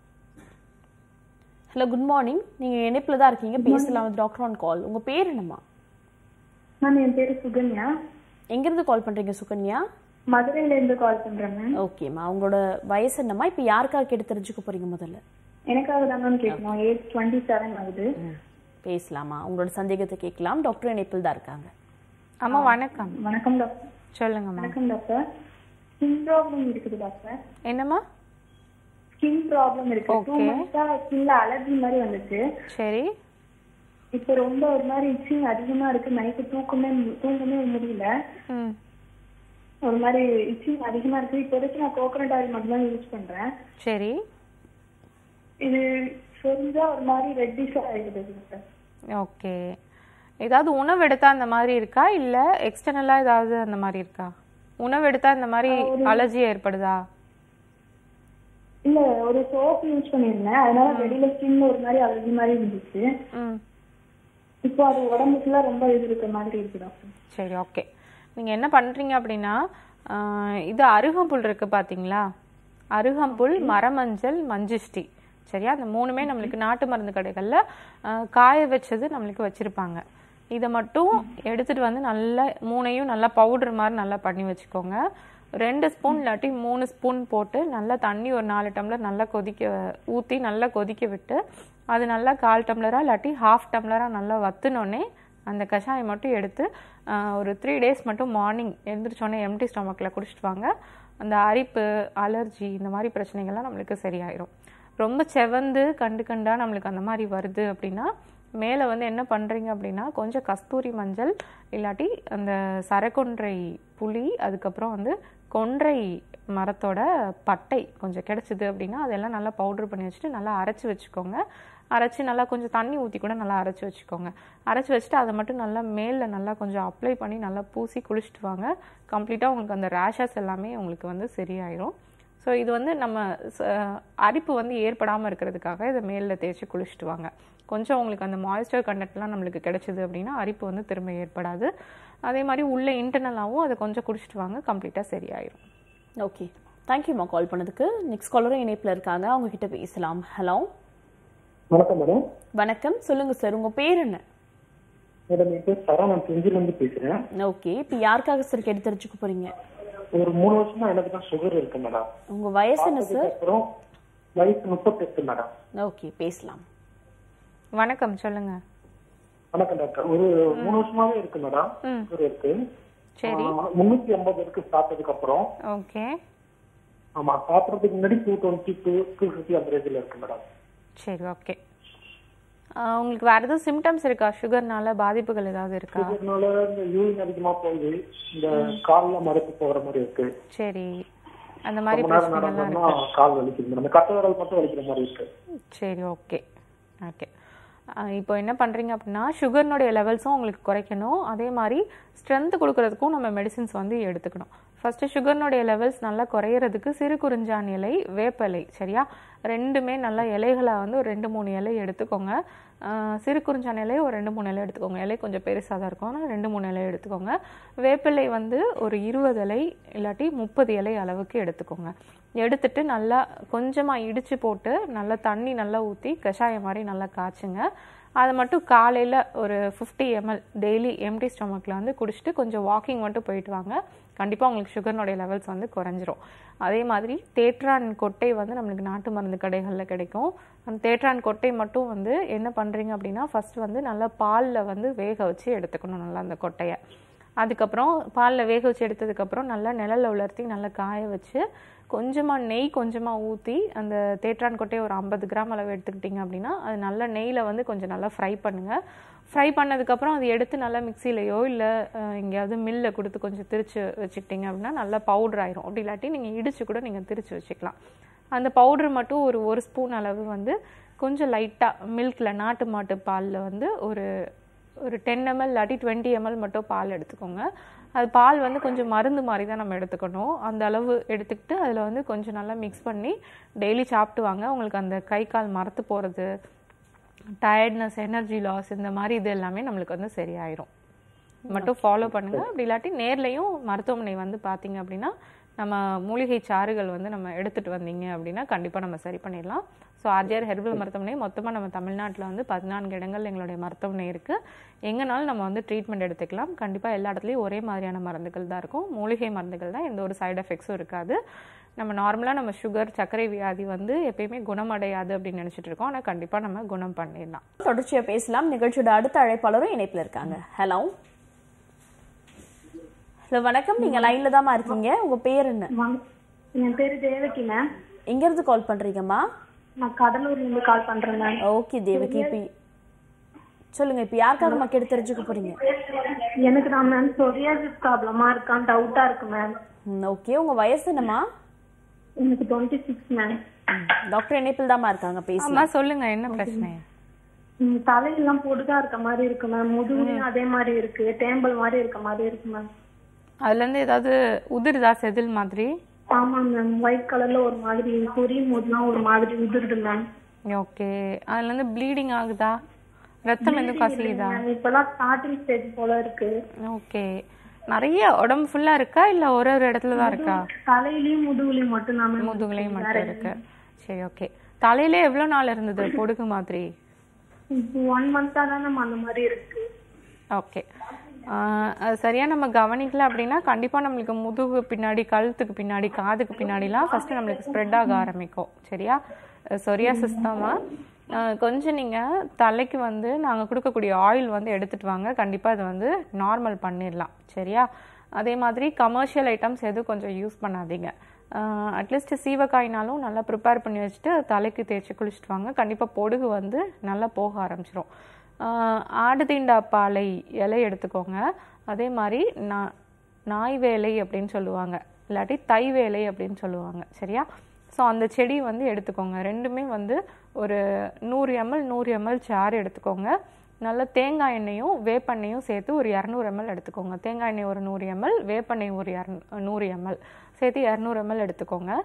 ஹலோ குட் மார்னிங் நீங்க இணைப்பில் தான் இருக்கீங்க பேசலாம் டாக்டர் ஆன் கால் உங்க பேர் என்னம்மா மேம் என் பேரு சுகன்யா எங்கிருந்து கால் பண்றீங்க சுகன்யா மதுரையில இருந்து கால் பண்றேன் மேம் ஓகேம்மா உங்களோட வயசு என்னம்மா இப்போ யாருக்காக கேட்டு தெரிஞ்சுக்க போறீங்க முதல்ல எனக்காக தான் மேம் கேட்கணும் ஏஜ் டுவெண்ட்டி செவன் ஆகுது ம், பேசலாமா உங்களோட சந்தேகத்தை கேட்கலாம் டாக்டர் இணைப்பில் தான் இருக்காங்க அம்மா வணக்கம் வணக்கம் டாக்டர் சொல்லுங்கம்மா வணக்கம் டாக்டர் ஸ்கின் ப்ராப்ளம் இருக்குது டாக்டர் என்னம்மா ஸ்கின் ப்ராப்ளம் இருக்கு டூ Okay. மந்த்ஸா ஸ்கின்ல அலர்ஜி மாதிரி வந்துச்சு சரி இப்போ ரொம்ப ஒரு மாதிரி இச்சிங் அதிகமா இருக்கு நைட்டு தூக்கமே தூங்கவே முடியல ம் ஒரு மாதிரி இச்சிங் அதிகமா இருக்கு இப்போதைக்கு நான் கோகனட் ஆயில் மட்டும் தான் யூஸ் பண்றேன் சரி இது சொரிஞ்சா ஒரு மாதிரி ரெட்டிஷா ஆயிடுது டாக்டர் ஓகே ஏதாவது உணவு எடுத்தா அந்த மாதிரி இருக்கா இல்ல எக்ஸ்டர்னலா ஏதாவது அந்த மாதிரி இருக்கா உணவு எடுத்தா இந்த மாதிரி அலர்ஜி ஏற்படுதா இல்ல ஒரு சோப் யூஸ் பண்ணிருந்தேன் அதனால வெளியில ஸ்கின் ஒரு மாதிரி அலர்ஜி மாதிரி இருந்துச்சு ம் இப்போ அது உடம்புக்குள்ள ரொம்ப இது இருக்க மாதிரி இருக்கு டாக்டர் சரி ஓகே நீங்க என்ன பண்றீங்க அப்படின்னா ஆஹ், இது அருகம்புல் இருக்கு பாத்தீங்களா அருகம்புல் மரமஞ்சள் மஞ்சிஷ்டி சரியா அந்த மூணுமே நம்மளுக்கு நாட்டு மருந்து கடைகள்ல ஆஹ், காய வச்சது நம்மளுக்கு வச்சிருப்பாங்க இதை மட்டும் எடுத்துட்டு வந்து நல்லா மூணையும் நல்லா பவுடர் மாதிரி நல்லா பண்ணி வச்சுக்கோங்க ரெண்டு ஸ்பூன் இல்லாட்டி மூணு ஸ்பூன் போட்டு நல்லா தண்ணி ஒரு நாலு டம்ளர் நல்லா கொதிக்க ஊற்றி நல்லா கொதிக்க விட்டு அது நல்லா கால் டம்ளரா இல்லாட்டி ஹாஃப் டம்ளரா நல்லா வத்துனோடனே அந்த கஷாயம் மட்டும் எடுத்து ஆஹ், ஒரு த்ரீ டேஸ் மட்டும் மார்னிங் எழுந்திரிச்சோடனே எம்டி ஸ்டொமக்கில் குடிச்சிட்டு வாங்க அந்த அரிப்பு அலர்ஜி இந்த மாதிரி பிரச்சனைகள்லாம் நம்மளுக்கு சரியாயிரும் ரொம்ப செவந்து கண்டு கண்டா நம்மளுக்கு அந்த மாதிரி வருது அப்படின்னா மேலே வந்து என்ன பண்ணுறீங்க அப்படின்னா கொஞ்சம் கஸ்தூரி மஞ்சள் இல்லாட்டி அந்த சரக்கொன்றை புளி அதுக்கப்புறம் வந்து கொன்றை மரத்தோட பட்டை கொஞ்சம் கிடைச்சிது அப்படின்னா அதெல்லாம் நல்லா பவுடர் பண்ணி வச்சுட்டு நல்லா அரைச்சி வச்சுக்கோங்க அரைச்சி நல்லா கொஞ்சம் தண்ணி ஊற்றி கூட நல்லா அரைச்சி வச்சுக்கோங்க அரைச்சி வச்சுட்டு அதை மட்டும் நல்லா மேலில் நல்லா கொஞ்சம் அப்ளை பண்ணி நல்லா பூசி குளிச்சுட்டு வாங்க கம்ப்ளீட்டாக உங்களுக்கு அந்த ரேஷஸ் எல்லாமே உங்களுக்கு வந்து சரியாயிரும் ஸோ இது வந்து நம்ம ச- அரிப்பு வந்து ஏற்படாமல் இருக்கிறதுக்காக இதை மேலில் தேய்ச்சி குளிச்சுட்டு வாங்க கொஞ்சம் உங்களுக்கு அந்த மாய்ஸ்சர் கண்டென்ட்லாம் நம்மளுக்கு கிடைச்சிது அப்படின்னா அரிப்பு வந்து திரும்ப ஏற்படாது அதே மாதிரி உள்ள இன்டர்னலாகவும் அதை கொஞ்சம் குடிச்சிட்டு வாங்க கம்ப்ளீட்டாக சரியாயிரும் ஓகே தேங்க்யூம்மா கால் பண்ணதுக்கு நெக்ஸ்ட் காலரும் இணைப்பில் இருக்காங்க அவங்க கிட்ட பேசலாம் ஹலோ வணக்கம் மேடம் வணக்கம் சொல்லுங்க சார் உங்க பேர் என்ன மேடம் என் பேர் சரா நான் செஞ்சில இருந்து பேசுறேன் ஓகே இப்போ யாருக்காக சார் கேட்டு தெரிஞ்சுக்க போறீங்க ஒரு மூணு வருஷமா எனக்கு தான் சுகர் இருக்கு மேடம் உங்க வயசு என்ன சார் அப்புறம் வயசு முப்பத்தெட்டு மேடம் ஓகே பேசலாம் வணக்கம் சொல்லுங்க வணக்கம் டாக்டர் ஒரு மூணு வருஷமாவே இருக்கு மேடம் சுகர் இருக்கு சரி ஆ, முன்னூத்தி ஐம்பது இருக்கு சாப்பிட்டதுக்கு அப்புறம் ஓகே ஆமா சாப்பிடறதுக்கு முன்னாடி two twenty to two fifty அந்த ரேஞ்சில் இருக்கு மேடம் சரி ஓகே உங்களுக்கு வேறு எதுவும் சிம்டம்ஸ் இருக்கா சுகர்னால பாதிப்புகள் ஏதாவது இருக்கா சுகர்னால இந்த யூரின் அதிகமா போகுது இந்த கால்ல மறுப்பு போகிற மாதிரி இருக்கு சரி அந்த மாதிரி ரொம்ப நேரம் பிரச்சனைகள்லாம் நடந்தோம்னா கால் வலிக்குது மேடம் இந்த கட்ட விரல் மட்டும் வலிக்கிற மாதிரி இருக்கு சரி ஓகே ஓகே இப்போ என்ன பண்ணுறீங்க அப்படின்னா சுகர்னுடைய லெவல்ஸும் உங்களுக்கு குறைக்கணும் அதே மாதிரி ஸ்ட்ரென்த் கொடுக்கறதுக்கும் நம்ம மெடிசின்ஸ் வந்து எடுத்துக்கணும் ஃபஸ்ட்டு சுகர்னுடைய லெவல்ஸ் நல்லா குறையிறதுக்கு சிறு குறிஞ்சான் இலை வேப்பலை சரியா ரெண்டுமே நல்லா இலைகளை வந்து ஒரு ரெண்டு மூணு இலை எடுத்துக்கோங்க ஆஹ் சிறு குறிஞ்சான் இலை ஒரு ரெண்டு மூணு இலை எடுத்துக்கோங்க இலை கொஞ்சம் பெருசாக தான் இருக்கும் ஆனால் ரெண்டு மூணு இலை எடுத்துக்கோங்க வேப்பிலை வந்து ஒரு இருபது இலை இல்லாட்டி முப்பது இலை அளவுக்கு எடுத்துக்கோங்க எடுத்துட்டு நல்லா கொஞ்சமாக இடித்து போட்டு நல்லா தண்ணி நல்லா ஊற்றி கஷாயம் மாதிரி நல்லா காய்ச்சுங்க அதை மட்டும் காலையில் ஒரு ஃபிஃப்டி எம்எல் டெய்லி எம்டி ஸ்டொமக்கில் வந்து குடிச்சிட்டு கொஞ்சம் வாக்கிங் மட்டும் போயிட்டு வாங்க கண்டிப்பாக உங்களுக்கு சுகர்னுடைய லெவல்ஸ் வந்து குறைஞ்சிரும் அதே மாதிரி தேற்றான் கொட்டை வந்து நம்மளுக்கு நாட்டு மருந்து கடைகளில் கிடைக்கும் அந்த தேற்றான் கொட்டை மட்டும் வந்து என்ன பண்ணுறீங்க அப்படின்னா ஃபர்ஸ்ட் வந்து நல்லா பாலில் வந்து வேக வச்சு எடுத்துக்கணும் நல்லா அந்த கொட்டையை அதுக்கப்புறம் பாலில் வேக வச்சு எடுத்ததுக்கப்புறம் நல்லா நிழல்ல உலர்த்தி நல்லா காய வச்சு கொஞ்சமாக நெய் கொஞ்சமாக ஊற்றி அந்த தேற்றான் கொட்டையை ஒரு ஐம்பது கிராம் அளவு எடுத்துக்கிட்டிங்க அப்படின்னா அது நல்லா நெய்யில் வந்து கொஞ்சம் நல்லா ஃப்ரை பண்ணுங்கள் ஃப்ரை பண்ணதுக்கப்புறம் அது எடுத்து நல்லா மிக்சிலையோ இல்லை எங்கேயாவது மில்ல கொடுத்து கொஞ்சம் திரிச்சு வச்சுக்கிட்டிங்க அப்படின்னா நல்லா பவுடர் ஆயிரும் அப்படி இல்லாட்டி நீங்கள் இடிச்சு கூட நீங்கள் திரிச்சு வச்சுக்கலாம் அந்த பவுடர் மட்டும் ஒரு ஒரு ஸ்பூன் அளவு வந்து கொஞ்சம் லைட்டாக மில்கில் நாட்டு மாட்டு பாலில் வந்து ஒரு ஒரு டென் எம்எல் இல்லாட்டி டுவெண்ட்டி எம்எல் மட்டும் பால் எடுத்துக்கோங்க அது பால் வந்து கொஞ்சம் மருந்து மாதிரி தான் நம்ம எடுத்துக்கணும் அந்த அளவு எடுத்துக்கிட்டு அதில் வந்து கொஞ்சம் நல்லா மிக்ஸ் பண்ணி டெய்லி சாப்பிட்டு வாங்க உங்களுக்கு அந்த கை கால் மரத்து போகிறது டயர்ட்னஸ் எனர்ஜி லாஸ் இந்த மாதிரி இது எல்லாமே நம்மளுக்கு வந்து சரியாயிரும் மட்டும் ஃபாலோ பண்ணுங்க அப்படி இல்லாட்டி நேர்லையும் மருத்துவமனை வந்து பார்த்தீங்க அப்படின்னா நம்ம மூலிகை சாறுகள் வந்து நம்ம எடுத்துட்டு வந்தீங்க அப்படின்னா கண்டிப்பாக நம்ம சரி பண்ணிடலாம் ஸோ ஆர்ஜிஆர் ஹெர்பல் மருத்துவமனை மொத்தமாக நம்ம தமிழ்நாட்டில் வந்து பதினான்கு இடங்கள் எங்களுடைய மருத்துவமனை இருக்குது எங்கனாலும் நம்ம வந்து ட்ரீட்மெண்ட் எடுத்துக்கலாம் கண்டிப்பாக எல்லா இடத்துலையும் ஒரே மாதிரியான மருந்துகள் தான் இருக்கும் மூலிகை மருந்துகள் தான் எந்த ஒரு சைடு எஃபெக்ட்ஸும் இருக்காது நம்ம நார்மலாக நம்ம சுகர் சர்க்கரை வியாதி வந்து எப்பயுமே குணமடையாது அப்படின்னு நினச்சிட்டு இருக்கோம் ஆனால் கண்டிப்பாக நம்ம குணம் பண்ணிடலாம் தொடர்ச்சியா பேசலாம் நிகழ்ச்சியோட அடுத்த அழைப்பாளரும் இணைப்புல இருக்காங்க ஹலோ ஹலோ வணக்கம் நீங்க லைன்ல தாமா இருக்கீங்க உங்க பேர் என்ன வாங்க. என் பேரு தேவகி மேம் எங்க இருந்து கால் பண்றீங்கம்மா நான் கடலூர்ல இருந்து கால் பண்றேன் மேம் ஓகே தேவகி இப்ப சொல்லுங்க இப்ப யாருக்காகம்மா கேட்டு தெரிஞ்சுக்க போறீங்க எனக்கு தான் மேம் சொரியாசிஸ் ப்ராப்ளமா இருக்கான்னு டவுட்டா இருக்கு மேம் ஓகே உங்க வயசு என்னம்மா எனக்கு டுவெண்ட்டி சிக்ஸ் மேம் டாக்டர் இணைப்பில் தாமா இருக்காங்க பேசலாம் அம்மா சொல்லுங்க என்ன பிரச்சனை ம், தலையெல்லாம் பொடுகா இருக்க மாதிரி இருக்கு மேம் முதுகுலயும் அதே மாதிரி இருக்கு தேம்பல் மாதிரி இருக்க மாதிரி இருக்கு மேம் அதுலேருந்து ஏதாவது உதிருதா செதில் மாதிரி ஆமா மேம் ஒயிட் கலர்ல ஒரு மாதிரி புரியும் போதுலாம் ஒரு மாதிரி உதிருது மேம் ஓகே அதுலேருந்து ப்ளீடிங் ஆகுதா ரத்தம் எதுவும் கசியுதா மேம் இப்பெல்லாம் ஸ்டார்டிங் ஸ்டேஜ் போல இருக்கு ஓகே நிறைய உடம்பு ஃபுல்லா இருக்கா இல்ல ஒரு ஒரு இடத்துல தான் இருக்கா தலையிலயும் முதுகுலயும் மட்டும் தான் மேம் முதுகுலையும் மட்டும் இருக்கு சரி ஓகே தலையில எவ்வளவு நாள் இருந்தது பொடுகு மாதிரி ஒன் மந்தா தான் நம்ம அந்த மாதிரி இருக்கு ஓகே அது சரியா நம்ம கவனிக்கல அப்படின்னா கண்டிப்பா நம்மளுக்கு முதுகு பின்னாடி கழுத்துக்கு பின்னாடி காதுக்கு பின்னாடிலாம் ஃபர்ஸ்ட் நம்மளுக்கு ஸ்ப்ரெட் ஆக ஆரம்பிக்கும் சரியா சொரியாசிஸ் தாம்மா அஹ் கொஞ்சம் நீங்க தலைக்கு வந்து நாங்க கொடுக்கக்கூடிய ஆயில் வந்து எடுத்துட்டு வாங்க கண்டிப்பா அதை வந்து நார்மல் பண்ணிடலாம் சரியா அதே மாதிரி கமர்ஷியல் ஐட்டம்ஸ் எதுவும் கொஞ்சம் யூஸ் பண்ணாதீங்க அட்லீஸ்ட் சீவக்காய்னாலும் நல்லா ப்ரிப்பேர் பண்ணி வச்சுட்டு தலைக்கு தேய்ச்சி குளிச்சுட்டு வாங்க கண்டிப்பாக பொடுகு வந்து நல்லா போக ஆரம்பிச்சிரும் ஆஹ் ஆடு தீண்டா பாலை இலை எடுத்துக்கோங்க அதே மாதிரி நா நாய் வேலை அப்படின்னு சொல்லுவாங்க இல்லாட்டி தை வேலை அப்படின்னு சொல்லுவாங்க சரியா ஸோ அந்த செடி வந்து எடுத்துக்கோங்க ரெண்டுமே வந்து ஒரு நூறு எம்எல் நூறு எம்எல் சாறு எடுத்துக்கோங்க நல்ல தேங்காய் எண்ணெயும் வேப்பெண்ணையும் சேர்த்து ஒரு இரநூறு எம்எல் எடுத்துக்கோங்க தேங்காய் எண்ணெய் ஒரு நூறு எம்எல் வேப்பெண்ணெய் ஒரு இரநூ நூறு எம்எல் சேர்த்து இரநூறு எம்எல் எடுத்துக்கோங்க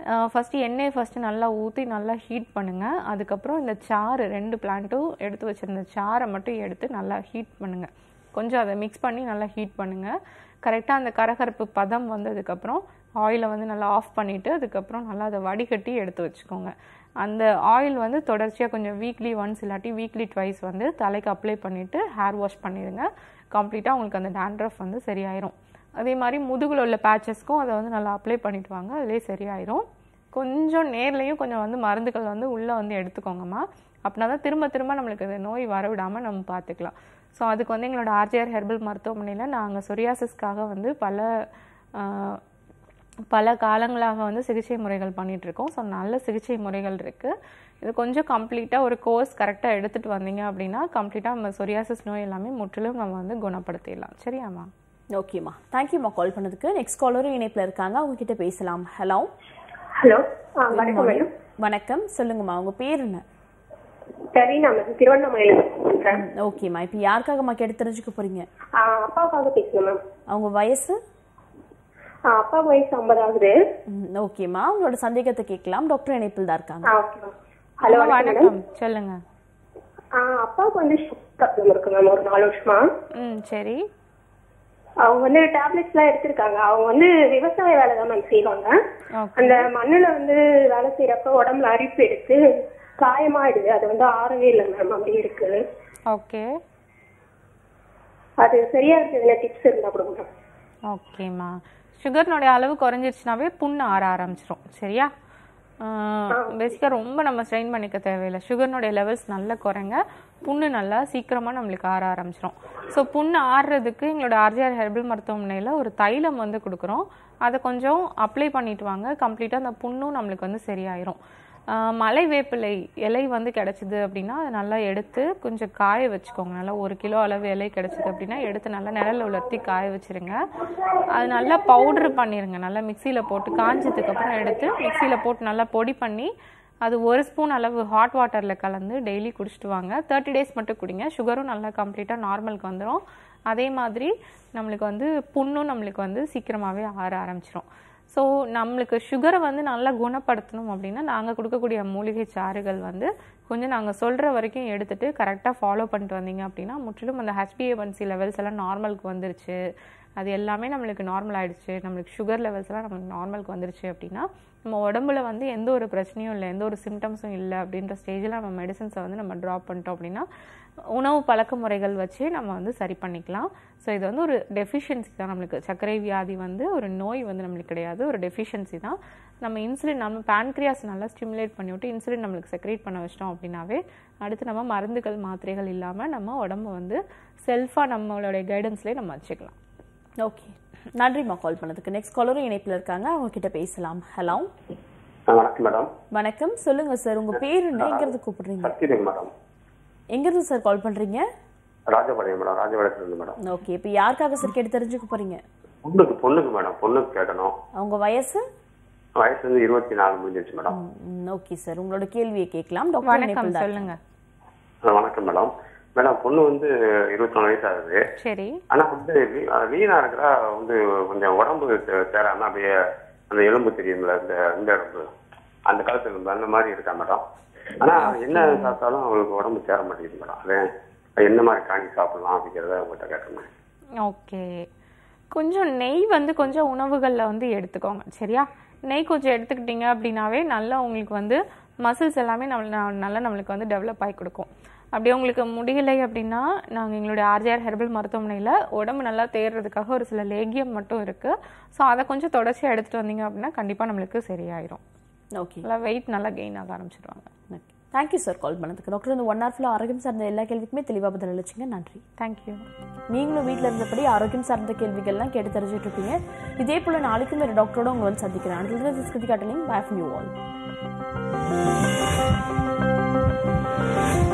ஃபஸ்ட்டு எண்ணெயை ஃபஸ்ட்டு நல்லா ஊற்றி நல்லா ஹீட் பண்ணுங்கள் அதுக்கப்புறம் இந்த சாறு ரெண்டு பிளான்ட்டும் எடுத்து வச்சுருந்த சாறை மட்டும் எடுத்து நல்லா ஹீட் பண்ணுங்கள் கொஞ்சம் அதை மிக்ஸ் பண்ணி நல்லா ஹீட் பண்ணுங்கள் கரெக்டாக அந்த கரகரப்பு பதம் வந்ததுக்கப்புறம் ஆயிலை வந்து நல்லா ஆஃப் பண்ணிவிட்டு அதுக்கப்புறம் நல்லா அதை வடிகட்டி எடுத்து வச்சுக்கோங்க அந்த ஆயில் வந்து தொடர்ச்சியாக கொஞ்சம் வீக்லி ஒன்ஸ் இல்லாட்டி வீக்லி ட்வைஸ் வந்து தலைக்கு அப்ளை பண்ணிவிட்டு ஹேர் வாஷ் பண்ணிடுங்க கம்ப்ளீட்டாக உங்களுக்கு அந்த டேண்ட்ரஃப் வந்து சரியாயிரும் அதே மாதிரி முதுகில் உள்ள பேச்சஸ்க்கும் அதை வந்து நல்லா அப்ளை பண்ணிட்டு வாங்க அதிலே சரியாயிரும் கொஞ்சம் நேர்லேயும் கொஞ்சம் வந்து மருந்துகள் வந்து உள்ளே வந்து எடுத்துக்கோங்கம்மா அப்படின்னா தான் திரும்ப திரும்ப நம்மளுக்கு இந்த நோய் வரவிடாமல் நம்ம பார்த்துக்கலாம் ஸோ அதுக்கு வந்து எங்களோட ஆர்ஜிஆர் ஹெர்பல் மருத்துவமனையில் நாங்கள் சொரியாசிஸ்க்காக வந்து பல ஆஹ், பல காலங்களாக வந்து சிகிச்சை முறைகள் பண்ணிட்டு இருக்கோம் ஸோ நல்ல சிகிச்சை முறைகள் இருக்குது இது கொஞ்சம் கம்ப்ளீட்டாக ஒரு கோர்ஸ் கரெக்டாக எடுத்துகிட்டு வந்தீங்க அப்படின்னா கம்ப்ளீட்டாக நம்ம சொரியாசிஸ் நோய் எல்லாமே முற்றிலும் நம்ம வந்து குணப்படுத்திடலாம் சரியாம்மா ஓகேம்மா தேங்க்யூம்மா கால் பண்ணதுக்கு நெக்ஸ்ட் காலரும் இணைப்பில் இருக்காங்க அவங்க கிட்ட பேசலாம் ஹலோ ஹலோ ஆ வணக்கம் மேடம் வணக்கம் சொல்லுங்கம்மா உங்க பேர் என்ன சரி நான் வந்து திருவண்ணாமலையில பேசுறேன் ஓகேம்மா இப்போ யாருக்காகம்மா கேட்டு தெரிஞ்சுக்க போறீங்க ஆ, அப்பாவுக்காக பேசணும் மேம் அவங்க வயசு ஆ, அப்பா வயசு ஐம்பது ஆகுது ம், ஓகேம்மா உங்களோட சந்தேகத்தை கேட்கலாம் டாக்டர் இணைப்பில் தான் இருக்காங்க ஆ ஓகே மேம் ஹலோ அம்மா, வணக்கம் மேடம் வணக்கம் சொல்லுங்க ஆ, அப்பாவுக்கு வந்து சுகர் ப்ராப்ளம் இருக்கு மேம் ஒரு நாலு வருஷமா ம் சரி அவங்க வந்து டேப்லெட்ஸ் எல்லாம் எடுத்திருக்காங்க அவங்க வந்து விவசாய வேலை தான் மேம் செய்வாங்க ஓகே அந்த மண்ணுல வந்து வேலை செய்யறப்ப உடம்புல அரிப்பு எடுத்து காயமாயிடுது அது வந்து ஆறவே இல்லை மேம் அப்படி இருக்கு ஓகே அது சரியா இருக்குதுன்னு டிப்ஸ் இருந்தா கொடுங்க மேம் ஓகேம்மா சுகர்னுடைய அளவு குறைஞ்சிருச்சுனாவே புண்ணு ஆற ஆரம்பிச்சிரும் சரியா பேசிக்காக ரொம்ப நம்ம ஸ்ட்ரெயின் பண்ணிக்க தேவையில்லை சுகர்னுடைய லெவல்ஸ் நல்லா குறைங்க புண்ணு நல்லா சீக்கிரமாக நம்மளுக்கு ஆற ஆரம்பிச்சிரும் ஸோ புண்ணு ஆறுறதுக்கு எங்களோட ஆர்ஜிஆர் ஹெர்பல் மருத்துவமனையில் ஒரு தைலம் வந்து கொடுக்குறோம் அதை கொஞ்சம் அப்ளை பண்ணிட்டு வாங்க கம்ப்ளீட்டாக அந்த புண்ணும் நம்மளுக்கு வந்து சரியாயிரும் ஆஹ் மலை வேப்பிலை இலை வந்து கிடைச்சிது அப்படின்னா அதை நல்லா எடுத்து கொஞ்சம் காய வச்சுக்கோங்க நல்லா ஒரு கிலோ அளவு இலை கிடைச்சிது அப்படின்னா எடுத்து நல்லா நிழல்ல உலர்த்தி காய வச்சிருங்க அது நல்லா பவுடர் பண்ணிருங்க நல்லா மிக்சியில் போட்டு காஞ்சதுக்கு அப்புறம் எடுத்து மிக்சியில் போட்டு நல்லா பொடி பண்ணி அது ஒரு ஸ்பூன் அளவு ஹாட் வாட்டரில் கலந்து டெய்லி குடிச்சிட்டு வாங்க தேர்ட்டி டேஸ் மட்டும் குடிங்க சுகரும் நல்லா கம்ப்ளீட்டாக நார்மலுக்கு வந்துடும் அதே மாதிரி நம்மளுக்கு வந்து புண்ணும் நம்மளுக்கு வந்து சீக்கிரமாகவே ஆற ஆரம்பிச்சிரும் ஸோ நம்மளுக்கு சுகரை வந்து நல்லா குணப்படுத்தணும் அப்படின்னா நாங்கள் கொடுக்கக்கூடிய மூலிகை சாறுகள் வந்து கொஞ்சம் நாங்கள் சொல்கிற வரைக்கும் எடுத்துட்டு கரெக்டாக ஃபாலோ பண்ணிட்டு வந்தீங்க அப்படின்னா முற்றிலும் அந்த ஹெச்பிஏஒன்சி லெவல்ஸ் எல்லாம் நார்மலுக்கு வந்துருச்சு அது எல்லாமே நம்மளுக்கு நார்மல் ஆயிடுச்சு நம்மளுக்கு சுகர் லெவல்ஸ் எல்லாம் நம்மளுக்கு நார்மலுக்கு வந்துருச்சு அப்படின்னா நம்ம உடம்புல வந்து எந்த ஒரு பிரச்சனையும் இல்லை எந்த ஒரு சிம்டம்ஸும் இல்லை அப்படின்ற ஸ்டேஜில் நம்ம மெடிசன்ஸை வந்து நம்ம ட்ராப் பண்ணிட்டோம் அப்படின்னா உணவு பழக்க முறைகள் வச்சு நம்ம வந்து சரி பண்ணிக்கலாம் ஸோ இது வந்து ஒரு டெஃபிஷியன்சி தான் நம்மளுக்கு சர்க்கரை வியாதி வந்து ஒரு நோய் வந்து நம்மளுக்கு கிடையாது ஒரு டெஃபிஷியன்சி தான் நம்ம இன்சுலின் நம்ம பேன்க்ரியாஸ் நல்லா ஸ்டிமுலேட் பண்ணிவிட்டு இன்சுலின் நம்மளுக்கு செக்ரேட் பண்ண வச்சிட்டோம் அப்படின்னாவே அடுத்து நம்ம மருந்துகள் மாத்திரைகள் இல்லாமல் நம்ம உடம்பு வந்து செல்ஃபாக நம்மளுடைய கைடன்ஸ்லேயே நம்ம வச்சுக்கலாம் ஓகே நன்றிம்மா கால் பண்ணதுக்கு நெக்ஸ்ட் காலரும் இணைப்பில் இருக்காங்க அவங்க கிட்ட பேசலாம் ஹலோ ஆ, வணக்கம் மேடம் வணக்கம் சொல்லுங்க சார் உங்க பேர் என்ன எங்கிருந்து கூப்பிடுறீங்க சத்யதேவ் மேடம் எங்கிருந்து சார் கால் பண்றீங்க ராஜபாளையம் மேடம் ராஜபாளையத்துல மேடம் ஓகே இப்போ யாருக்காக சார் கேட்டு தெரிஞ்சுக்க போறீங்க பொண்ணுக்கு பொண்ணுக்கு மேடம் பொண்ணுக்கு கேட்கணும் அவங்க வயசு வயசு வந்து இருபத்தி நாலு முடிஞ்சிருச்சு மேடம் ஓகே சார் உங்களோட கேள்வியை கேட்கலாம் டாக்டர் வணக்கம் இணைப்பில் தான் சொல்லுங்க ஆ, வணக்கம் மேடம் மேடம் பொண்ணு வந்து இருபத்தி நாலு வயசு ஆகுது சரி ஆனா வந்து வீ- அஹ் வீணா இருக்கிறா வந்து கொஞ்சம் உடம்பு தே- தேராம அப்படியே அந்த எலும்பு தெரியும்ல இந்த இந்த எலும்பு அந்த காலத்து எலும்பு அந்த மாதிரி இருக்கா மேடம் ஆனா என்ன சாப்பிட்டாலும் அவங்களுக்கு உடம்பு சேர மாட்டேங்குது மேடம் அது என்ன மாதிரி காணி சாப்பிடலாம் அப்படிங்கிறத உங்கள்கிட்ட கேட்டேன் ஓகே கொஞ்சம் நெய் வந்து கொஞ்சம் உணவுகளில் வந்து எடுத்துக்கோங்க சரியா நெய் கொஞ்சம் எடுத்துக்கிட்டீங்க அப்படின்னாவே நல்லா உங்களுக்கு வந்து மசில்ஸ் எல்லாமே நம்ம நல்லா நம்மளுக்கு வந்து டெவலப் ஆகி கொடுக்கும் அப்படி உங்களுக்கு முடியலை அப்படின்னா நாங்கள் எங்களுடைய ஆர்ஜிஆர் ஹெர்பல் மருத்துவமனையில் உடம்பு நல்லா தேர்றதுக்காக ஒரு சில லேகியம் மட்டும் இருக்குது ஸோ அதை கொஞ்சம் தொடர்ச்சியாக எடுத்துகிட்டு வந்தீங்க அப்படின்னா கண்டிப்பாக நம்மளுக்கு சரியாயிரும் ஓகே நல்லா வெயிட் நல்லா கெயின் ஆக ஆரம்பிச்சிடுவாங்க தேங்க்யூ சார் கால் பண்ணதுக்கு டாக்டர் இந்த ஒன் ஹவர் ஃபுல்லாக ஆரோக்கியம் சார்ந்த எல்லா கேள்விக்குமே தெளிவாக பதில் அளிச்சிங்க நன்றி தேங்க்யூ நீங்களும் வீட்டில் இருந்தபடி ஆரோக்கியம் சார்ந்த கேள்விகள்லாம் கேட்டு தெரிஞ்சுட்டு இருப்பீங்க இதே போல நாளைக்கும் வேறு டாக்டரோட உங்களை வந்து சந்திக்கிறேன் அண்டில் ஸ்கிருதி காட்டலிங் பேக் யூ ஆல்